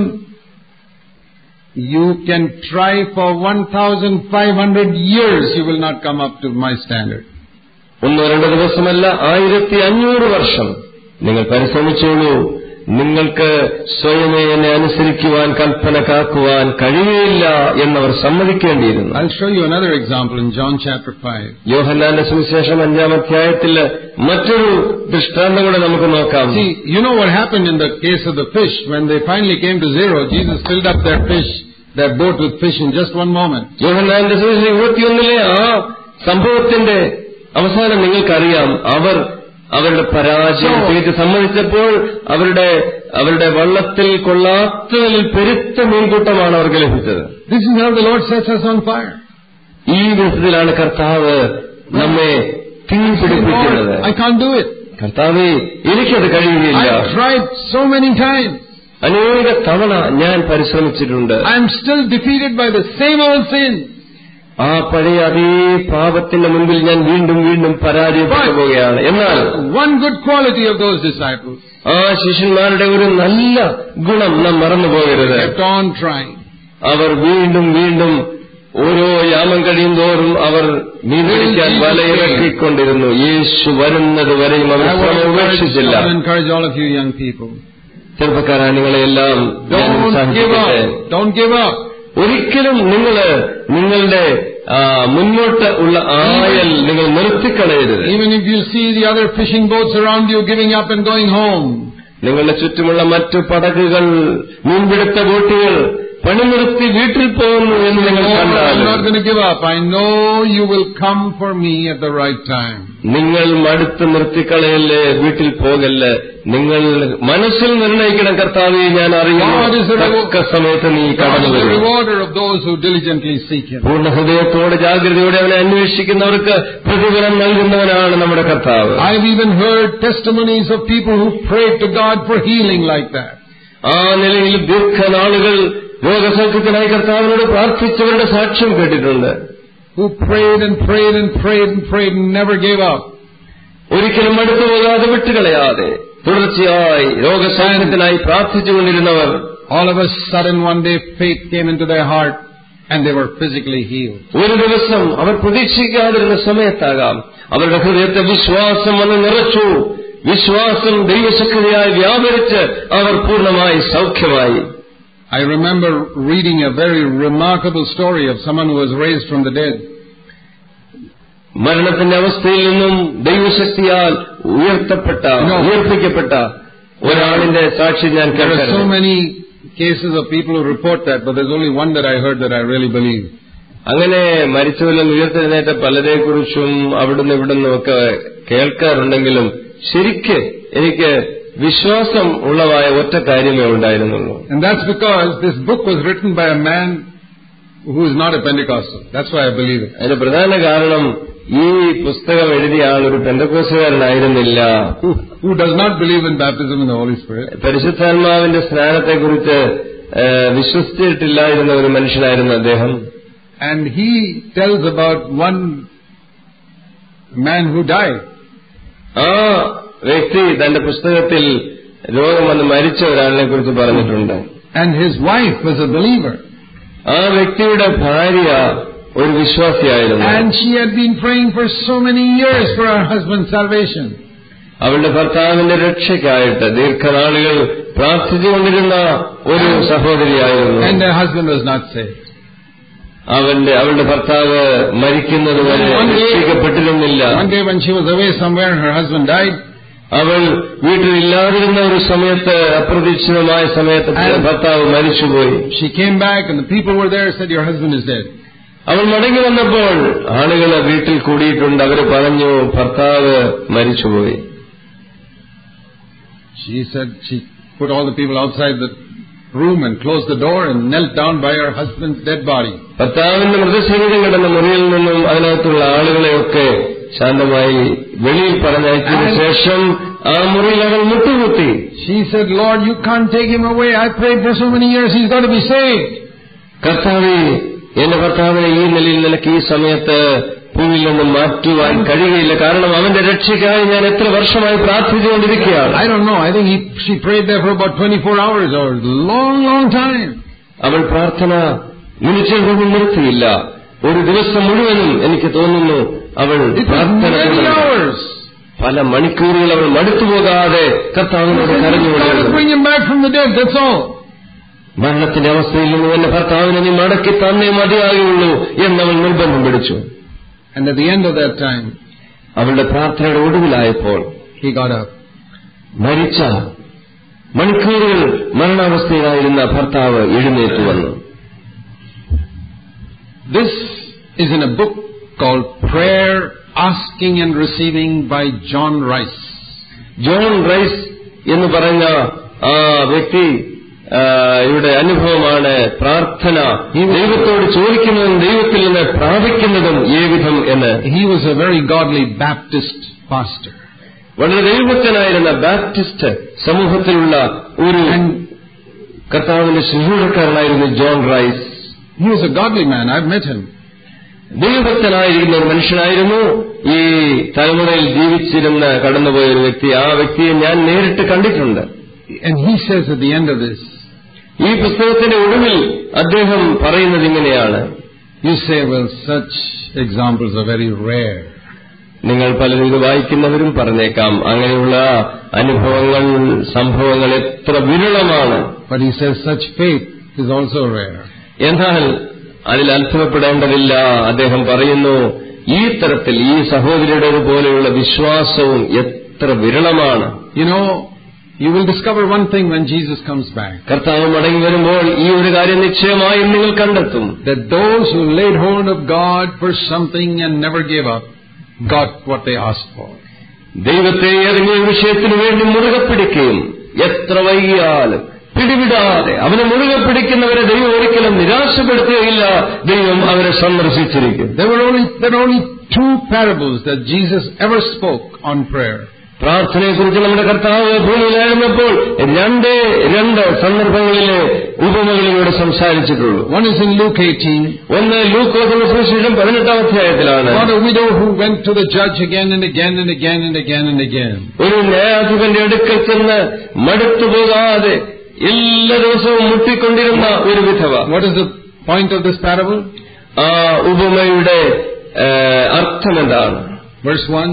you can try for 1500 years, you will not come up to my standard. ഒന്നോ രണ്ടോ ദിവസമല്ല ആയിരത്തി അഞ്ഞൂറ് വർഷം നിങ്ങൾ പരിശ്രമിച്ചോളൂ നിങ്ങൾക്ക് സ്വയമേ എന്നെ അനുസരിക്കുവാൻ കൽപ്പന കാക്കുവാൻ കഴിയുകയില്ല എന്നവർ സമ്മതിക്കേണ്ടിയിരുന്നു I'll show you another example in John chapter 5. യോഹന്നാന്റെ സുവിശേഷം അഞ്ചാം അധ്യായത്തിൽ മറ്റൊരു ദൃഷ്ടാന്തം കൂടെ നമുക്ക് നോക്കാം See, you know what happened in the case of the fish. When they finally came to zero, Jesus filled up their fish, their boat with fish in just one moment. യോഹന്നാന്റെ സുവിശേഷം ഇരുപത്തിയൊന്നിലെ ആ സംഭവത്തിന്റെ അവസാനം നിങ്ങൾക്കറിയാം അവർ അവരുടെ പരാജയം So- തിരിച്ച് സമ്മതിച്ചപ്പോൾ അവരുടെ അവരുടെ വള്ളത്തിൽ കൊള്ളാത്തതിൽ പെരുത്ത മീൻകൂട്ടമാണ് അവർക്ക് ലഭിച്ചത് This is how the Lord sets us on fire. ഈ വിധത്തിലാണ് കർത്താവ് നമ്മെ തീ പിടിപ്പിക്കുന്നത് Lord, I can't do it. കർത്താവേ എനിക്കത് കഴിയുകയില്ല I've tried so many times. അനേക തവണ ഞാൻ പരിശ്രമിച്ചിട്ടുണ്ട് I'm still defeated by the same old sin. ആ പഴയ അതേ പാപത്തിന്റെ മുൻപിൽ ഞാൻ വീണ്ടും വീണ്ടും പരാജയപ്പെട്ടു പോവുകയാണ് എന്നാൽ One good quality of those disciples ആ ശിഷ്യന്മാരുടെ ഒരു നല്ല ഗുണം നാം മറന്നു പോകരുത് kept on trying. അവർ വീണ്ടും വീണ്ടും ഓരോ യാമം കഴിയും തോറും അവർ മീൻ പിടിക്കാൻ വലയിറക്കിക്കൊണ്ടിരുന്നു യേശു വരുന്നത് വരെയും അവർ I want ശ്രമം to encourage, ഉപേക്ഷിച്ചില്ല I want to encourage all of you young people. ചെറുപ്പക്കാരാ നിങ്ങളെല്ലാം ഞാൻ Don't give ഉത്സാഹിപ്പിക്കട്ടെ up. Don't give up. ഒരിക്കലും നിങ്ങൾ നിങ്ങളുടെ ആ, മുന്നോട്ട് ഉള്ള ആയൽ നിങ്ങൾ നിർത്തിക്കളയരുത് Even if you see the other fishing boats around you giving up and going home, നിങ്ങളുടെ ചുറ്റുമുള്ള മറ്റു പടകുകൾ മീൻപിടുത്ത ബോട്ടുകൾ പണിനിർത്തി വീട്ടിൽ പോകുന്നു എന്ന് നിങ്ങൾ oh, കണ്ടാൽ I'm not going to give up. I know you will come for me at the right time. നിങ്ങൾ മടുത്ത് നിർത്തിക്കളയല്ലേ വീട്ടിൽ പോകല്ലേ നിങ്ങൾ മനസ്സിൽ നിർണയിക്കണം കർത്താവെ ഞാൻ God is അറിയുന്നു the reward- തക്ക സമയത്ത് നീ God കടന്നു is the വരും rewarder of those who diligently seek Him. പൂർണ്ണ ഹൃദയത്തോടെ ജാഗ്രതയോടെ അവനെ അന്വേഷിക്കുന്നവർക്ക് പ്രതിഫലം നൽകുന്നവനാണ് നമ്മുടെ കർത്താവ് I've even heard testimonies of people who prayed to God for healing like that. ആ നിലയിൽ ദീർഘനാളുകൾ രോഗസൗഖ്യത്തിനായി കർത്താവിനോട് പ്രാർത്ഥിച്ചവരുടെ സാക്ഷ്യം കേട്ടിട്ടുണ്ട് Who prayed and prayed and prayed and prayed and never gave up. ഒരിക്കലും മടുത്തു പോകാതെ വിട്ടുകളയാതെ തുടർച്ചയായി രോഗസൗഖ്യത്തിനായി പ്രാർത്ഥിച്ചുകൊണ്ടിരുന്നവർ All of a sudden one day faith came into their heart and they were physically healed. ഒരു ദിവസം അവർ പ്രതീക്ഷിക്കാതിരുന്ന സമയത്താകാം അവരുടെ ഹൃദയത്തെ വിശ്വാസം വന്ന് നിറച്ചു വിശ്വാസം ദൈവശക്തിയായി വ്യാപരിച്ച് അവർ പൂർണ്ണമായി സൗഖ്യമായി I remember reading a very remarkable story of someone who was raised from the dead. മരണത്തിന്റെ അവസ്ഥയിൽ നിന്നും ദൈവശക്തിയാൽ ഉയർത്തപ്പെട്ട ഉയർപ്പിക്കപ്പെട്ട ഒരാളിന്റെ സാക്ഷി ഞാൻ There are so കേൾക്കുന്നു many cases of people who report that, but there's only one that I heard that I really believe. അങ്ങനെ മരിച്ചവരിൽ ഉയർത്തെഴുന്നേറ്റ പലരെക്കുറിച്ചും അവിടുന്ന് ഇവിടുന്നും ഒക്കെ കേൾക്കാറുണ്ടെങ്കിലും ശരിക്ക് എനിക്ക് വിശ്വാസം ഉള്ളതായ ഒറ്റ കാര്യമേ ഉണ്ടായിരുന്നുള്ളൂ And that's because this book was written by a man who is not a Pentecostal. That's why I believe it. അതിന്റെ പ്രധാന കാരണം ഈ പുസ്തകം എഴുതിയ ആൾ ഒരു പെന്തക്കോസുകാരനായിരുന്നില്ല Who, who does not believe in baptism in the Holy Spirit. പരിശുദ്ധാത്മാവിന്റെ സ്നാനത്തെക്കുറിച്ച് ഏഹ്, വിശ്വസിച്ചിട്ടില്ലായിരുന്ന ഒരു മനുഷ്യനായിരുന്നു അദ്ദേഹം And he tells about one man who died. ആ വ്യക്തി തന്റെ പുസ്തകത്തിൽ രോഗം വന്ന് മരിച്ച ഒരാളിനെ കുറിച്ച് പറഞ്ഞിട്ടുണ്ട് And his wife was a believer. ആ വ്യക്തിയുടെ ഭാര്യ ഒരു വിശ്വാസിയായിരുന്നു And she had been praying for so many years for her husband's salvation. അവളുടെ ഭർത്താവിന്റെ രക്ഷയ്ക്കായിട്ട് ദീർഘനാളുകൾ പ്രാർത്ഥിച്ചുകൊണ്ടിരുന്ന ഒരു സഹോദരിയായിരുന്നു And her husband was not saved. അവന്റെ അവളുടെ ഭർത്താവ് മരിക്കുന്നത് വരെ One day- രക്ഷിക്കപ്പെട്ടിരുന്നില്ല One day when she was away somewhere, her husband died. അവൾ വീട്ടിലില്ലാതിരുന്ന ഒരു സമയത്ത് അപ്രതീക്ഷിതമായ സമയത്ത് And- ഭർത്താവ് മരിച്ചുപോയി She came back and the people were there said, your husband is dead. അവൾ മടങ്ങി വന്നപ്പോൾ ആളുകൾ വീട്ടിൽ കൂടിയിട്ടുണ്ട് അവര് പറഞ്ഞു ഭർത്താവ് മരിച്ചുപോയി She said she put all the people outside the room and closed the door and knelt down by her husband's dead body. ഭർത്താവിന്റെ മൃതശരീരം കിടന്ന മുറിയിൽ നിന്നും അതിനകത്തുള്ള ആളുകളെയൊക്കെ ശാന്തമായി വെളിയിൽ പറഞ്ഞയച്ചതിനു ശേഷം ആ മുറിയിൽ അവൾ മുട്ടുകുത്തി She said, Lord, you can't take him away. I prayed for so many years. He's got to be saved. കർത്താവെ എന്റെ ഭർത്താവിനെ ഈ നിലയിൽ നിനക്ക് ഈ സമയത്ത് ഭൂമിയിൽ നിന്നും മാറ്റുവാൻ കഴിയുകയില്ല കാരണം അവന്റെ രക്ഷയ്ക്കായി ഞാൻ എത്ര വർഷമായി പ്രാർത്ഥിച്ചുകൊണ്ടിരിക്കുകയാണ് I don't know. I think he, she prayed there for about 24 hours or long, long time. അവൾ പ്രാർത്ഥന മിനിറ്റുകളൊന്നും നിർത്തിയില്ല ഒരു ദിവസം മുഴുവനും എനിക്ക് തോന്നുന്നു അവൾ It was പ്രാർത്ഥന many തുടർന്നു. hours. പല മണിക്കൂറുകൾ അവൾ മടുത്തുപോകാതെ കർത്താവിനോട് You've got to കരഞ്ഞുകൊണ്ടിരുന്നു bring him back from the dead. That's all. മരണത്തിന്റെ അവസ്ഥയിൽ നിന്ന് എന്റെ ഭർത്താവിനെ നീ മടക്കി തന്നേ മതിയാകുള്ളൂ എന്നവൾ നിർബന്ധം പിടിച്ചു And at the end of that time, അവളുടെ പ്രാർത്ഥനയുടെ ഒടുവിലായപ്പോൾ he got up. മരിച്ച മണിക്കൂറുകൾ മരണാവസ്ഥയിലായിരുന്ന ഭർത്താവ് എഴുന്നേറ്റ് വന്നു This is in a book called Prayer Asking and Receiving by John Rice. John Rice എന്ന് പറഞ്ഞ ആ വ്യക്തി ആ, യുടെ അനുഭവമാണ് പ്രാർത്ഥന ദൈവത്തോട് ചോദിക്കുന്നതും ദൈവത്തിൽ നിന്ന് പ്രാപിക്കുന്നതും ഏവിധം എന്ന് He was a very godly Baptist pastor. വളരെ ദൈവഭക്തനായിരുന്ന ബാപ്റ്റിസ്റ്റ് സമൂഹത്തിലുള്ള ഒരു കർത്താവിന്റെ ശുശ്രൂഷക്കാരനായിരുന്നു John Rice He was a godly man. I've met him. ദൈവഭക്തനായിരിക്കുന്ന ഒരു മനുഷ്യനായിരുന്നു ഈ തലമുറയിൽ ജീവിച്ചിരുന്ന കടന്നുപോയ ഒരു വ്യക്തി ആ വ്യക്തിയെ ഞാൻ നേരിട്ട് കണ്ടിട്ടുണ്ട് And he says at the end of this, ഈ പുസ്തകത്തിന്റെ ഒടുവിൽ അദ്ദേഹം പറയുന്നത് ഇങ്ങനെയാണ് you say, well, such examples are very rare. നിങ്ങൾ പലരും ഇത് വായിക്കുന്നവരും പറഞ്ഞേക്കാം അങ്ങനെയുള്ള അനുഭവങ്ങൾ സംഭവങ്ങൾ എത്ര വിരളമാണ് But he says such faith is also rare. എന്നാൽ അതിൽ അത്ഭുതപ്പെടേണ്ടതില്ല അദ്ദേഹം പറയുന്നു ഈ തരത്തിൽ ഈ സഹോദരിയുടെ പോലെയുള്ള വിശ്വാസവും എത്ര വിരളമാണ് You know, you will discover one thing when Jesus comes back. കർത്താവ് മടങ്ങി വരുമ്പോൾ ഈ ഒരു കാര്യം നിശ്ചയമായും നിങ്ങൾ കണ്ടെത്തും That those who laid hold of God for something and never gave up got what they asked for. ദൈവത്തെ ഏതെങ്കിലും ഒരു വിഷയത്തിനു വേണ്ടി മുറുകെ പിടിക്കുകയും എത്ര വൈകിയാലും പിടിവിടാതെ അവനെ മുറുകെ പിടിക്കുന്നവരെ ദൈവം ഒരിക്കലും നിരാശപ്പെടുത്തുകയില്ല ദൈവം അവരെ സന്ദർശിച്ചിരിക്കും There were only, there are only two parables that Jesus ever spoke on prayer. പ്രാർത്ഥനയെക്കുറിച്ച് നമ്മുടെ കർത്താവ് ഭൂമിയിലായിരുന്നപ്പോൾ രണ്ടേ രണ്ട് സന്ദർഭങ്ങളിലെ ഉപമകളിലൂടെ സംസാരിച്ചിട്ടുള്ളൂ One is in Luke 18. ഒന്ന് ലൂക്കോസിന്റെ സുവിശേഷം പതിനെട്ടാം അധ്യായത്തിലാണ് About a widow who went to the judge again and again and again and again and again. ഒരു ന്യായാധിപന്റെ അടുക്കൽ ചെന്ന് മടുത്തു പോകാതെ എല്ലാ ദിവസവും മുട്ടിക്കൊണ്ടിരുന്ന ഒരു വിധവ What is the point of this parable? ആ ഉപമയുടെ ഏഹ്, അർത്ഥം എന്താണ് Verse 1.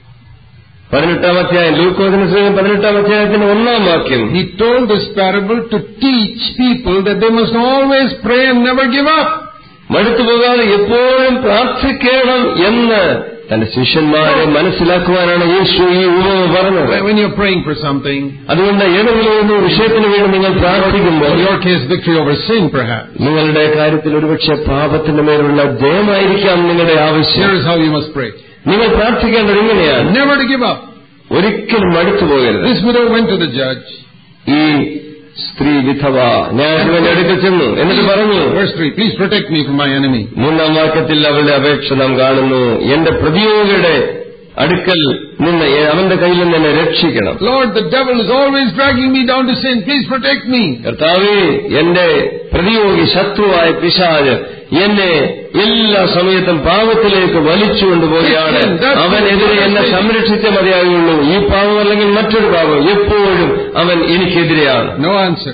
പതിനെട്ടാം അധ്യായം ലൂക്കോസിന് സുവിശേഷം പതിനെട്ടാം അധ്യായത്തിന്റെ ഒന്നാം വാക്യം He told this parable to teach people that they must always pray and never give up. മടുത്തു പോകാതെ എപ്പോഴും പ്രാർത്ഥിക്കണം എന്ന് തന്റെ ശിഷ്യന്മാരെ മനസ്സിലാക്കുവാനാണ് യേശു ഈ ഉപമ പറഞ്ഞത് When when you're praying for something, അതുകൊണ്ട് ഏതെങ്കിലും ഒരു വിഷയത്തിന് വേണ്ടി നിങ്ങൾ പ്രാർത്ഥിക്കുമ്പോൾ in your case, victory over sin perhaps. നിങ്ങളുടെ കാര്യത്തിൽ ഒരുപക്ഷെ പാപത്തിന്റെ മേലുള്ള ജയമായിരിക്കാം നിങ്ങളുടെ ആവശ്യം Here is how you must pray. നിങ്ങൾ പ്രാർത്ഥിക്കേണ്ടത് ഇങ്ങനെയാണ് Never to give up. ഒരിക്കലും മടുത്തു പോകരുത് This widow went to the judge. ഈ സ്ത്രീ വിധവ ന്യായാധിപന്റെ അടുക്കൽ ചെന്നു എന്നിട്ട് പറഞ്ഞു Verse 3. Please protect me from my enemy. മൂന്നാം വാക്യത്തിൽ അവളുടെ അപേക്ഷ നാം കാണുന്നു എന്റെ പ്രതിയോഗിയുടെ അടുക്കൽ നിന്ന് അവന്റെ കയ്യിൽ നിന്ന് എന്നെ രക്ഷിക്കണം Lord, the devil is always dragging me down to sin. Please protect me. കർത്താവേ എന്റെ പ്രതിയോഗി ശത്രുവായ പിശാജ് എന്നെ എല്ലാ സമയത്തും പാപത്തിലേക്ക് വലിച്ചുകൊണ്ടുപോവുകയാണ് അവനെതിരെ എന്നെ സംരക്ഷിച്ചേ മതിയാകുള്ളൂ ഈ പാപം അല്ലെങ്കിൽ മറ്റൊരു പാപം എപ്പോഴും അവൻ എനിക്കെതിരെയാണ് No answer.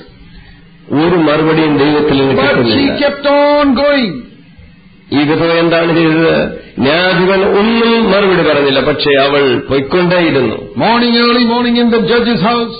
ഒരു മറുപടിയും ദൈവത്തിൽ നിന്ന് But she കിട്ടുന്നില്ല kept on going. ഈ വിധവ എന്താണ് ചെയ്തത് ന്യായാധിപൻ ഒന്നും മറുപടി പറഞ്ഞില്ല പക്ഷേ അവൾ പൊയ്ക്കൊണ്ടേയിരുന്നു Morning, early morning in the judge's house.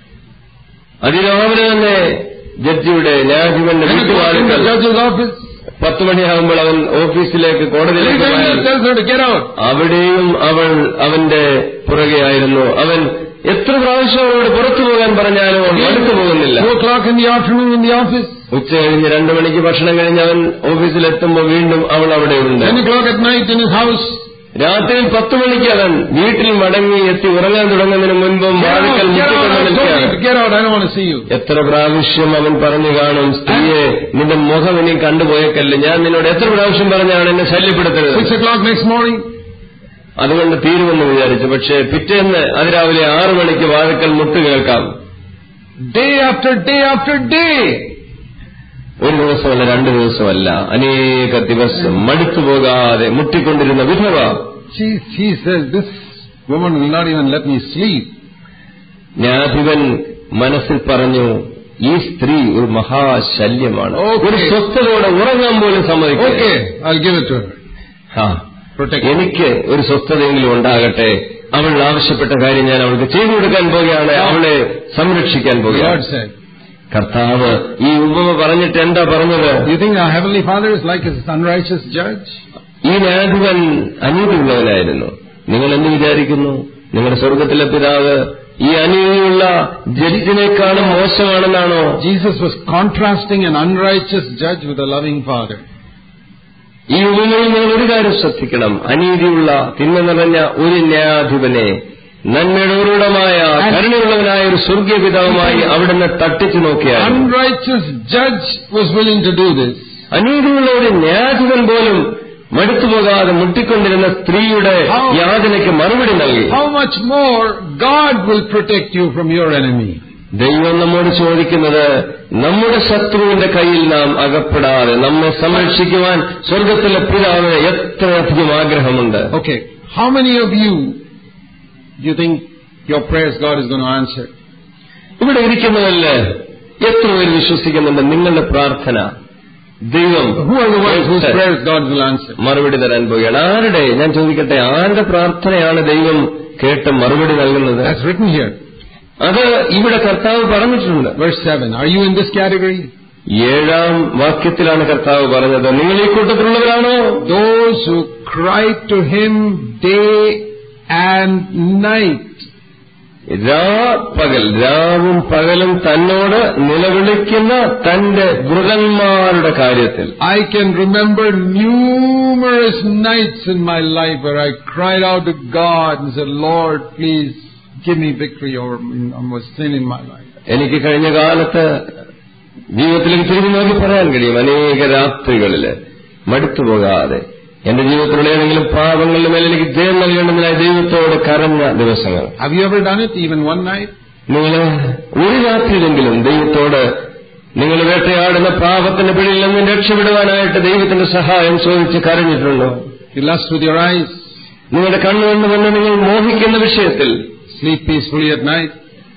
അതിരാവിലെ തന്നെ ജഡ്ജിയുടെ ന്യായാധിപന്റെ 10 o'clock in the വീട്ടുവാതിക്കൽ judge's office. പത്ത് മണിയാകുമ്പോൾ അവൻ ഓഫീസിലേക്ക് കോടതിയിലേക്ക് Every time he പോയാൽ tells her to get out. അവിടെയും അവൾ അവന്റെ പുറകെയായിരുന്നു അവൻ എത്ര പ്രാവശ്യം അവളോട് പുറത്തു പോകാൻ പറഞ്ഞാലും അവൾ അടുത്തു പോകുന്നില്ല Two o'clock in the afternoon in the office. ഉച്ച കഴിഞ്ഞ് രണ്ടു മണിക്ക് ഭക്ഷണം കഴിഞ്ഞ് അവൻ ഓഫീസിലെത്തുമ്പോൾ വീണ്ടും അവൾ അവിടെയുണ്ട് Ten o'clock at night in his house. രാത്രി പത്ത് മണിക്ക് അവൻ വീട്ടിൽ മടങ്ങി എത്തി ഉറങ്ങാൻ തുടങ്ങുന്നതിന് മുൻപും Get out, വാതിക്കൽ get out, മുട്ടിക്കൊണ്ട് I told you നിൽക്കുകയാണ് to get out, I don't want to see you. എത്ര പ്രാവശ്യം അവൻ പറഞ്ഞു കാണും സ്ത്രീയെ നിന്റെ മുഖം ഇനി കണ്ടുപോയേക്കല്ല ഞാൻ നിന്നോട് എത്ര പ്രാവശ്യം പറഞ്ഞാണ് എന്നെ ശല്യപ്പെടുത്തരുത് Six o'clock next morning, അതുകൊണ്ട് തീരുമെന്ന് വിചാരിച്ചു പക്ഷേ പിറ്റേന്ന് അതിരാവിലെ ആറു മണിക്ക് വാഴക്കൽ മുട്ട് കേൾക്കാം day after day after day. ഒരു ദിവസമല്ല രണ്ടു ദിവസമല്ല അനേക ദിവസം മടുത്തു പോകാതെ മുട്ടിക്കൊണ്ടിരുന്ന വിധവ She, she says, this woman will not even let me sleep. ന്യായാധിപൻ മനസ്സിൽ പറഞ്ഞു ഈ സ്ത്രീ ഒരു മഹാശല്യമാണ് Okay. ഒരു സ്വസ്ഥതയോടെ ഉറങ്ങാൻ പോലും സമ്മതിക്കില്ല Okay, I'll give it to her. ആ, Protect her. എനിക്ക് ഒരു സ്വസ്ഥതയെങ്കിലും ഉണ്ടാകട്ടെ അവൾ ആവശ്യപ്പെട്ട കാര്യം ഞാൻ അവൾക്ക് ചെയ്തു കൊടുക്കാൻ പോകുകയാണ് അവളെ സംരക്ഷിക്കാൻ The പോകുകയാണ് Lord said, കർത്താവ് ഈ ഉപമ പറഞ്ഞിട്ട് എന്താ പറഞ്ഞത് Do you think our Heavenly Father is like a unrighteous judge? ഈ ന്യായാധിപൻ അനീതിയുള്ളവനായിരുന്നു നിങ്ങൾ എന്ത് വിചാരിക്കുന്നു നിങ്ങളുടെ സ്വർഗത്തിലെ പിതാവ് ഈ അനീതിയുള്ള ജഡ്ജിനേക്കാളും മോശമാണെന്നാണോ Jesus was contrasting an unrighteous judge with a loving Father. ഈ ഉപമയിൽ നിങ്ങൾ ഒരു കാര്യം ശ്രദ്ധിക്കണം അനീതിയുള്ള തിന്മ നിറഞ്ഞ ഒരു ന്യായാധിപനെ നന്മയുടെ ഉറവിടമായ കരുണയുള്ളവനായ ഒരു സ്വർഗീയ പിതാവുമായി അവിടുന്ന് തട്ടിച്ചു നോക്കിയാൽ Unrighteous judge was willing to do this. അനീതിയുള്ള ഒരു ന്യായാധിപൻ പോലും മടുത്തുപോകാതെ മുട്ടിക്കൊണ്ടിരുന്ന സ്ത്രീയുടെ യാതനയ്ക്ക് മറുപടി നൽകി How much more God will protect you from your enemy? ദൈവം നമ്മോട് ചോദിക്കുന്നത് നമ്മുടെ ശത്രുവിന്റെ കയ്യിൽ നാം അകപ്പെടാതെ നമ്മെ സംരക്ഷിക്കുവാൻ സ്വർഗത്തിലെ പിതാവിന് എത്രയധികം ആഗ്രഹമുണ്ട് Okay, how many of you do you think your prayers God is going to answer? ഇവിടെ ഇരിക്കുന്നതല്ലേ എത്ര പേര് വിശ്വസിക്കുന്നുണ്ട് നിങ്ങളുടെ പ്രാർത്ഥന ദൈവം Who are the ones whose കേട്ട് prayers God will answer? മറുപടി തരാൻ പോവുകയാണ് ആരുടെ ഞാൻ ചോദിക്കട്ടെ ആരുടെ പ്രാർത്ഥനയാണ് ദൈവം കേട്ട് മറുപടി നൽകുന്നത് That's written here. അത് ഇവിടെ കർത്താവ് പറഞ്ഞിട്ടുണ്ട് Verse 7. Are you in this category? ഏഴാം വാക്യത്തിലാണ് കർത്താവ് പറഞ്ഞത് നിങ്ങൾ ഈ കൂട്ടത്തിലുള്ളവരാണോ Those who cry to Him day and night. രാപ്പകൽ രാവും പകലും തന്നോട് നിലവിളിക്കുന്ന തന്റെ മൃഗന്മാരുടെ കാര്യത്തിൽ I can remember numerous nights in my life where I cried out to God and said, Lord, please give me victory over over sin in my life. എനിക്ക് കഴിഞ്ഞ കാലത്ത് ജീവിതത്തിലേക്ക് തിരിഞ്ഞു നോക്കി പറയാൻ കഴിയും അനേക രാത്രികളില് മടുത്തു പോകാതെ എന്റെ ജീവിതത്തിലുള്ള ഏതെങ്കിലും പാപങ്ങളുടെ മേലെ എനിക്ക് ജയം നൽകേണ്ടതിനായി ദൈവത്തോട് കരഞ്ഞ ദിവസങ്ങൾ Have you ever done it, even one night? നിങ്ങൾ ഒരു രാത്രിയിലെങ്കിലും ദൈവത്തോട് നിങ്ങൾ വേട്ടയാടുന്ന പാപത്തിന്റെ പിടിയിൽ നിന്നും രക്ഷപ്പെടുവാനായിട്ട് ദൈവത്തിന്റെ സഹായം ചോദിച്ച് കരഞ്ഞിട്ടുണ്ടോ You lust with your eyes, നിങ്ങളുടെ കണ്ണുകൊണ്ട് വന്ന് നിങ്ങൾ മോഹിക്കുന്ന വിഷയത്തിൽ sleep peacefully at night.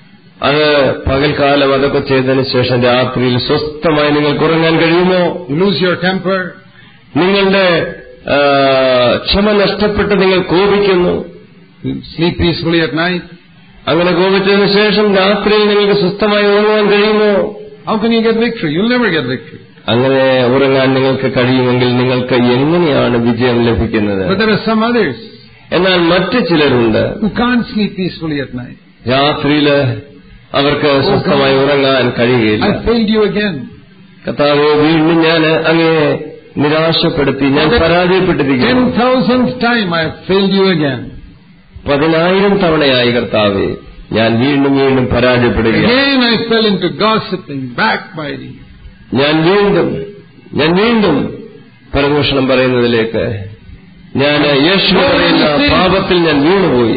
അത് പകൽക്കാലം അതൊക്കെ ചെയ്തതിനു ശേഷം രാത്രിയിൽ സ്വസ്ഥമായി നിങ്ങൾക്ക് ഉറങ്ങാൻ കഴിയുമോ You lose your temper. നിങ്ങളുടെ ആ, ക്ഷമ നഷ്ടപ്പെട്ട് നിങ്ങൾ കോപിക്കുന്നു You sleep peacefully at night. അങ്ങനെ കോപിച്ചതിനു ശേഷം രാത്രിയിൽ നിങ്ങൾക്ക് സ്വസ്ഥമായി ഉറങ്ങാൻ കഴിയുമോ How can you get victory? You'll never get victory. അങ്ങനെ ഉറങ്ങാൻ നിങ്ങൾക്ക് കഴിയുമെങ്കിൽ നിങ്ങൾക്ക് എങ്ങനെയാണ് വിജയം ലഭിക്കുന്നത് But there are some others എന്നാൽ മറ്റു ചിലരുണ്ട് who can't sleep peacefully at night. രാത്രിയില് അവർക്ക് സ്വസ്ഥമായി ഉറങ്ങാൻ കഴിയുകയില്ല I failed you again. കർത്താവെ വീണ്ടും ഞാൻ അങ്ങേ നിരാശപ്പെടുത്തി ഞാൻ പരാജയപ്പെട്ടിരിക്കുന്നു Ten thousandth time I have failed you again. പതിനായിരം തവണയായി കർത്താവെ ഞാൻ വീണ്ടും വീണ്ടും പരാജയപ്പെടുകയാണ് Again I fell into gossiping, backbiting. ഞാൻ വീണ്ടും ഞാൻ വീണ്ടും പരദൂഷണം പറയുന്നതിലേക്ക് ഞാൻ യേശു പറയുന്ന പാപത്തിൽ ഞാൻ വീണുപോയി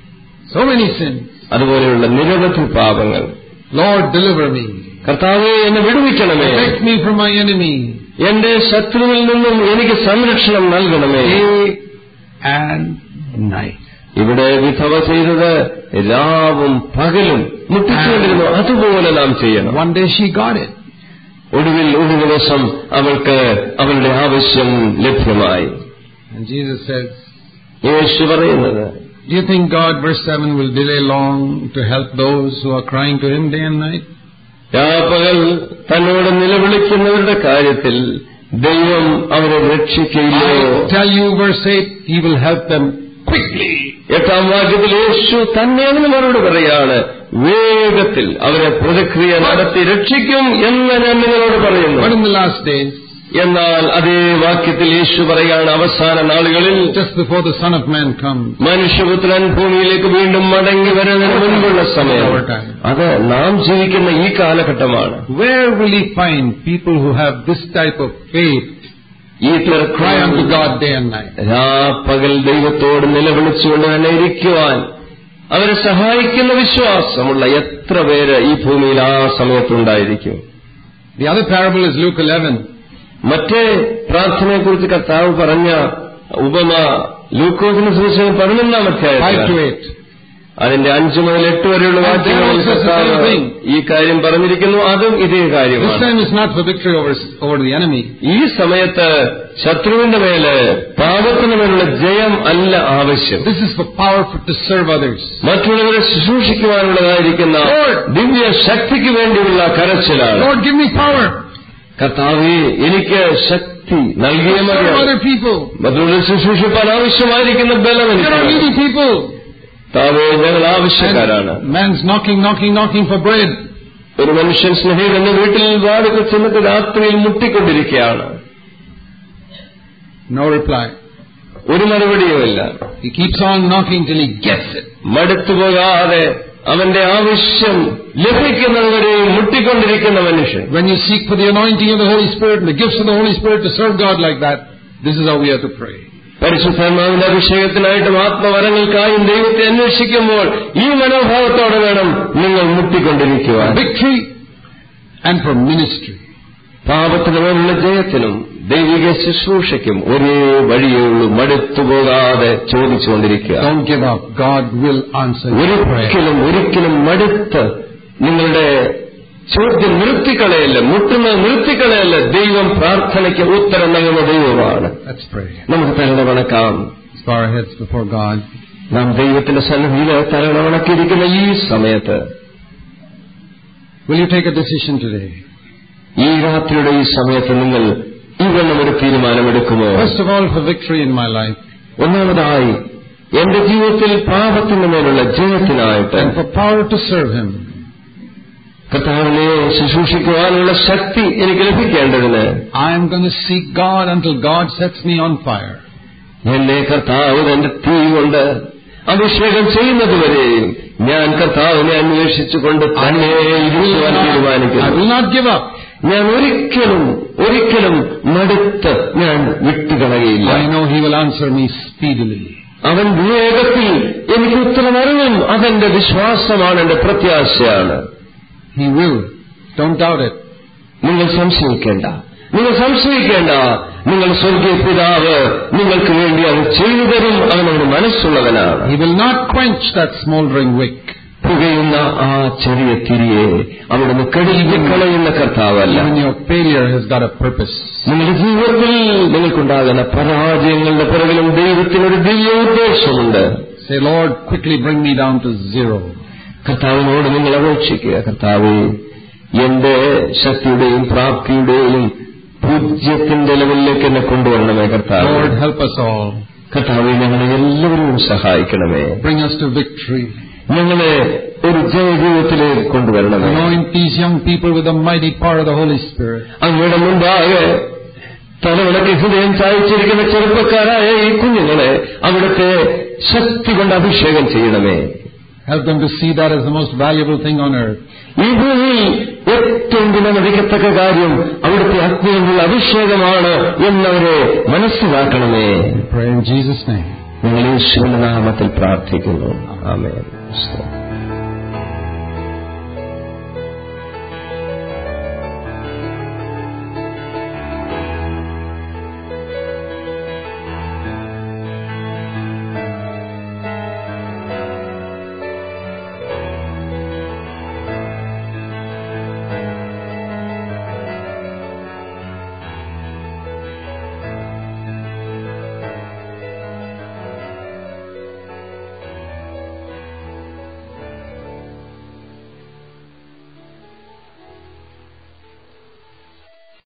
So many sins. അതുപോലെയുള്ള നിരവധി പാപങ്ങൾ Lord, deliver me. കർത്താവെ എന്നെ വിടുവിക്കണമേ Protect me from my enemy. എന്റെ ശത്രുവിൽ നിന്നും എനിക്ക് സംരക്ഷണം നൽകണമേ Day and night. ഇവിടെ വിധവ ചെയ്തത് രാവും പകലും മുട്ടിച്ചുകൊണ്ടിരുന്നു അതുപോലെ നാം ചെയ്യണം One day she got it. ഒടുവിൽ ഒരു ദിവസം അവൾക്ക് അവളുടെ ആവശ്യം ലഭ്യമായി And Jesus says, യേശു പറയുന്നത് Do you think God, verse 7, will delay long to help those who are crying to Him day and night? രാപ്പകൽ തന്നോട് നിലവിളിക്കുന്നവരുടെ കാര്യത്തിൽ ദൈവം അവരെ രക്ഷിക്കുകയില്ലയോ I tell you, verse 8, He will help them quickly. എട്ടാം വാക്യത്തിൽ യേശു തന്നെ അതിന് മറുപടി പറയാണ് വേഗത്തിൽ അവരെ പ്രതിക്രിയ നടത്തി രക്ഷിക്കും എന്ന് ഞാൻ നിങ്ങളോട് പറയുന്നു But in the last days, എന്നാൽ അതേ വാക്യത്തിൽ യേശു പറയാണ് അവസാന നാളുകളിൽ just before the Son of Man comes, മനുഷ്യപുത്രൻ ഭൂമിയിലേക്ക് വീണ്ടും മടങ്ങി വരുന്നതിന് മുൻപുള്ള സമയം അത് നാം ജീവിക്കുന്ന ഈ കാലഘട്ടമാണ് where will He find people who have this type of faith ഈ cry unto തിരക്കായ God day and night? രാപ്പകൽ ദൈവത്തോട് നിലവിളിച്ചുകൊണ്ട് തന്നെ ഇരിക്കുവാൻ അവരെ സഹായിക്കുന്ന വിശ്വാസമുള്ള എത്ര പേര് ഈ ഭൂമിയിൽ ആ സമയത്തുണ്ടായിരിക്കും The other parable is Luke 11. മറ്റേ പ്രാർത്ഥനയെക്കുറിച്ച് കർത്താവ് പറഞ്ഞ ഉപമ ലൂക്കോസിന് സുവിശേഷം പതിനൊന്നാം 5 to അധ്യായത്തിൽ 8. അതിന്റെ അഞ്ചു മുതൽ എട്ട് വരെയുള്ള And there വാക്യങ്ങളിൽ also is the കർത്താവ് same thing. ഈ കാര്യം പറഞ്ഞിരിക്കുന്നു അതും ഇതേ This കാര്യമാണ് time it's not for victory over, over the enemy. ഈ സമയത്ത് ശത്രുവിന്റെ മേല് പാപത്തിന് മേലുള്ള ജയം അല്ല ആവശ്യം This is for power for, to serve others. മറ്റുള്ളവരെ ശുശ്രൂഷിക്കുവാനുള്ളതായിരിക്കുന്ന Lord. ദിവ്യ ശക്തിക്ക് വേണ്ടിയുള്ള കരച്ചിലാണ് Lord, give me power. കർത്താവെ എനിക്ക് ശക്തി നൽകിയ to serve മതിയാകും other people. മറ്റുള്ള ശുശ്രൂഷിപ്പാൻ ആവശ്യമായിരിക്കുന്ന ബലം There are എനിക്ക് needy people. താവേ ഞങ്ങൾ ആവശ്യക്കാരാണ് And man's knocking, knocking, knocking for bread. ഒരു മനുഷ്യൻ സ്നേഹിതൻ എന്ന വീട്ടിൽ വാടുക ചെന്നിട്ട് രാത്രിയിൽ മുട്ടിക്കൊണ്ടിരിക്കുകയാണ് No reply. ഒരു മറുപടിയുമില്ല He keeps on knocking till he gets it. മടുത്തുപോകാതെ അവന്റെ ആവശ്യം ലഭിക്കുന്നതുവരെ മുട്ടിക്കൊണ്ടിരിക്കുന്ന മനുഷ്യൻ When you seek for the anointing of the Holy Spirit and the gifts of the Holy Spirit to serve God like that, this is how we have to pray. പരിശുദ്ധാത്മാവിന്റെ അഭിഷേകത്തിനായിട്ടും ആത്മവരങ്ങൾക്കായും ദൈവത്തെ അന്വേഷിക്കുമ്പോൾ ഈ മനോഭാവത്തോടെ വേണം നിങ്ങൾ മുട്ടിക്കൊണ്ടിരിക്കുവാൻ victory and for ministry. പാപത്തിന് മേലുള്ള ജയത്തിനും ദൈവിക ശുശ്രൂഷയ്ക്കും ഒരേ വഴിയേ ഉള്ളൂ മടുത്തുപോകാതെ ചോദിച്ചുകൊണ്ടിരിക്കുക Don't give up. God will answer your prayer. ഒരിക്കലും ഒരിക്കലും മടുത്ത് നിങ്ങളുടെ ചോദ്യം നിർത്തിക്കളയല്ല മുട്ടുന്നത് നിർത്തിക്കളയല്ല ദൈവം പ്രാർത്ഥനയ്ക്ക് ഉത്തരം നൽകുന്ന ദൈവമാണ് Let's pray. നമുക്ക് തരണ വണക്കാം Let's bow our heads before God. നാം ദൈവത്തിന്റെ സന്നിധിയിൽ തരണ വണക്കിയിരിക്കുന്ന ഈ സമയത്ത് Will you take a decision today? ഈ രാത്രിയുടെ ഈ സമയത്ത് നിങ്ങൾ ഇവണ്ണം ഒരു തീരുമാനമെടുക്കുമോ First of all, for victory in my life ഒന്നാമതായി എന്റെ ജീവിതത്തിൽ പാപത്തിന് മേലുള്ള ജയത്തിനായിട്ട് and for power to serve Him. കർത്താവിനെ ശുശ്രൂഷിക്കുവാനുള്ള ശക്തി എനിക്ക് ലഭിക്കേണ്ടതിന് I am going to seek God until God sets me on fire. എന്നെ കർത്താവ് തന്റെ തീ കൊണ്ട് അഭിഷേകം ചെയ്യുന്നതുവരെയും ഞാൻ കർത്താവിനെ അന്വേഷിച്ചുകൊണ്ട് തന്നെ ഇരിക്കുവാൻ I തീരുമാനിക്കുന്നു will not give up. ഞാൻ ഒരിക്കലും ഒരിക്കലും മടുത്ത് ഞാൻ വിട്ടുകളയില്ല I know He will answer me speedily. അവൻ വേഗത്തിൽ എനിക്ക് ഉത്തരമറിയും അതെന്റെ വിശ്വാസമാണ് എന്റെ പ്രത്യാശയാണ് He will. Don't doubt it. നിങ്ങൾ സംശയിക്കേണ്ട നിങ്ങൾ സംശയിക്കേണ്ട നിങ്ങൾ സ്വർഗീയ പിതാവ് നിങ്ങൾക്ക് വേണ്ടി അത് ചെയ്തു തരും അവനൊരു മനസ്സുള്ളവനാണ് He will not quench that smoldering wick. പുകയുന്ന ആ ചെറിയ തിരിയെ അവിടുന്ന് കടിഞ്ഞ് കളയുന്ന കർത്താവല്ല Even your failure has got a purpose. നിങ്ങളുടെ ജീവിതത്തിൽ നിങ്ങൾക്കുണ്ടാകുന്ന പരാജയങ്ങളുടെ പിറകിലും ദൈവത്തിനൊരു ദിവ്യ ഉദ്ദേശമുണ്ട് Say, Lord, quickly bring me down to zero. കർത്താവിനോട് നിങ്ങൾ അപേക്ഷിക്കുക കർത്താവെ എന്റെ ശക്തിയുടെയും പ്രാപ്തിയുടെയും പൂജ്യത്തിന്റെ ലെവലിലേക്ക് എന്നെ കൊണ്ടുവരണമേ കർത്താവ് Lord, help us all. കർത്താവെ ഞങ്ങളെ എല്ലാവരും സഹായിക്കണമേ Bring us to victory. ഞങ്ങളെ ഒരു ജയജീവിതത്തിലേക്ക് കൊണ്ടുവരണമേ Anoint these young people with the mighty power of the Holy Spirit. അങ്ങയുടെ മുമ്പാകെ തലവിളക്ക് ഹൃദയം ചായച്ചിരിക്കുന്ന ചെറുപ്പക്കാരായ ഈ കുഞ്ഞുങ്ങളെ അവിടുത്തെ ശക്തി കൊണ്ട് അഭിഷേകം ചെയ്യണമേ Help them to see that as the most valuable thing on earth. ഈ ഭൂമിയിൽ ഏറ്റവും വിലമതിക്കത്തക്ക കാര്യം അവിടുത്തെ അഗ്നിയുള്ള അഭിഷേകമാണ് എന്നവരെ മനസ്സിലാക്കണമേ Pray in Jesus' name. ഞങ്ങൾ യേശുവിന്റെ നാമത്തിൽ പ്രാർത്ഥിക്കുന്നു ആമേൻ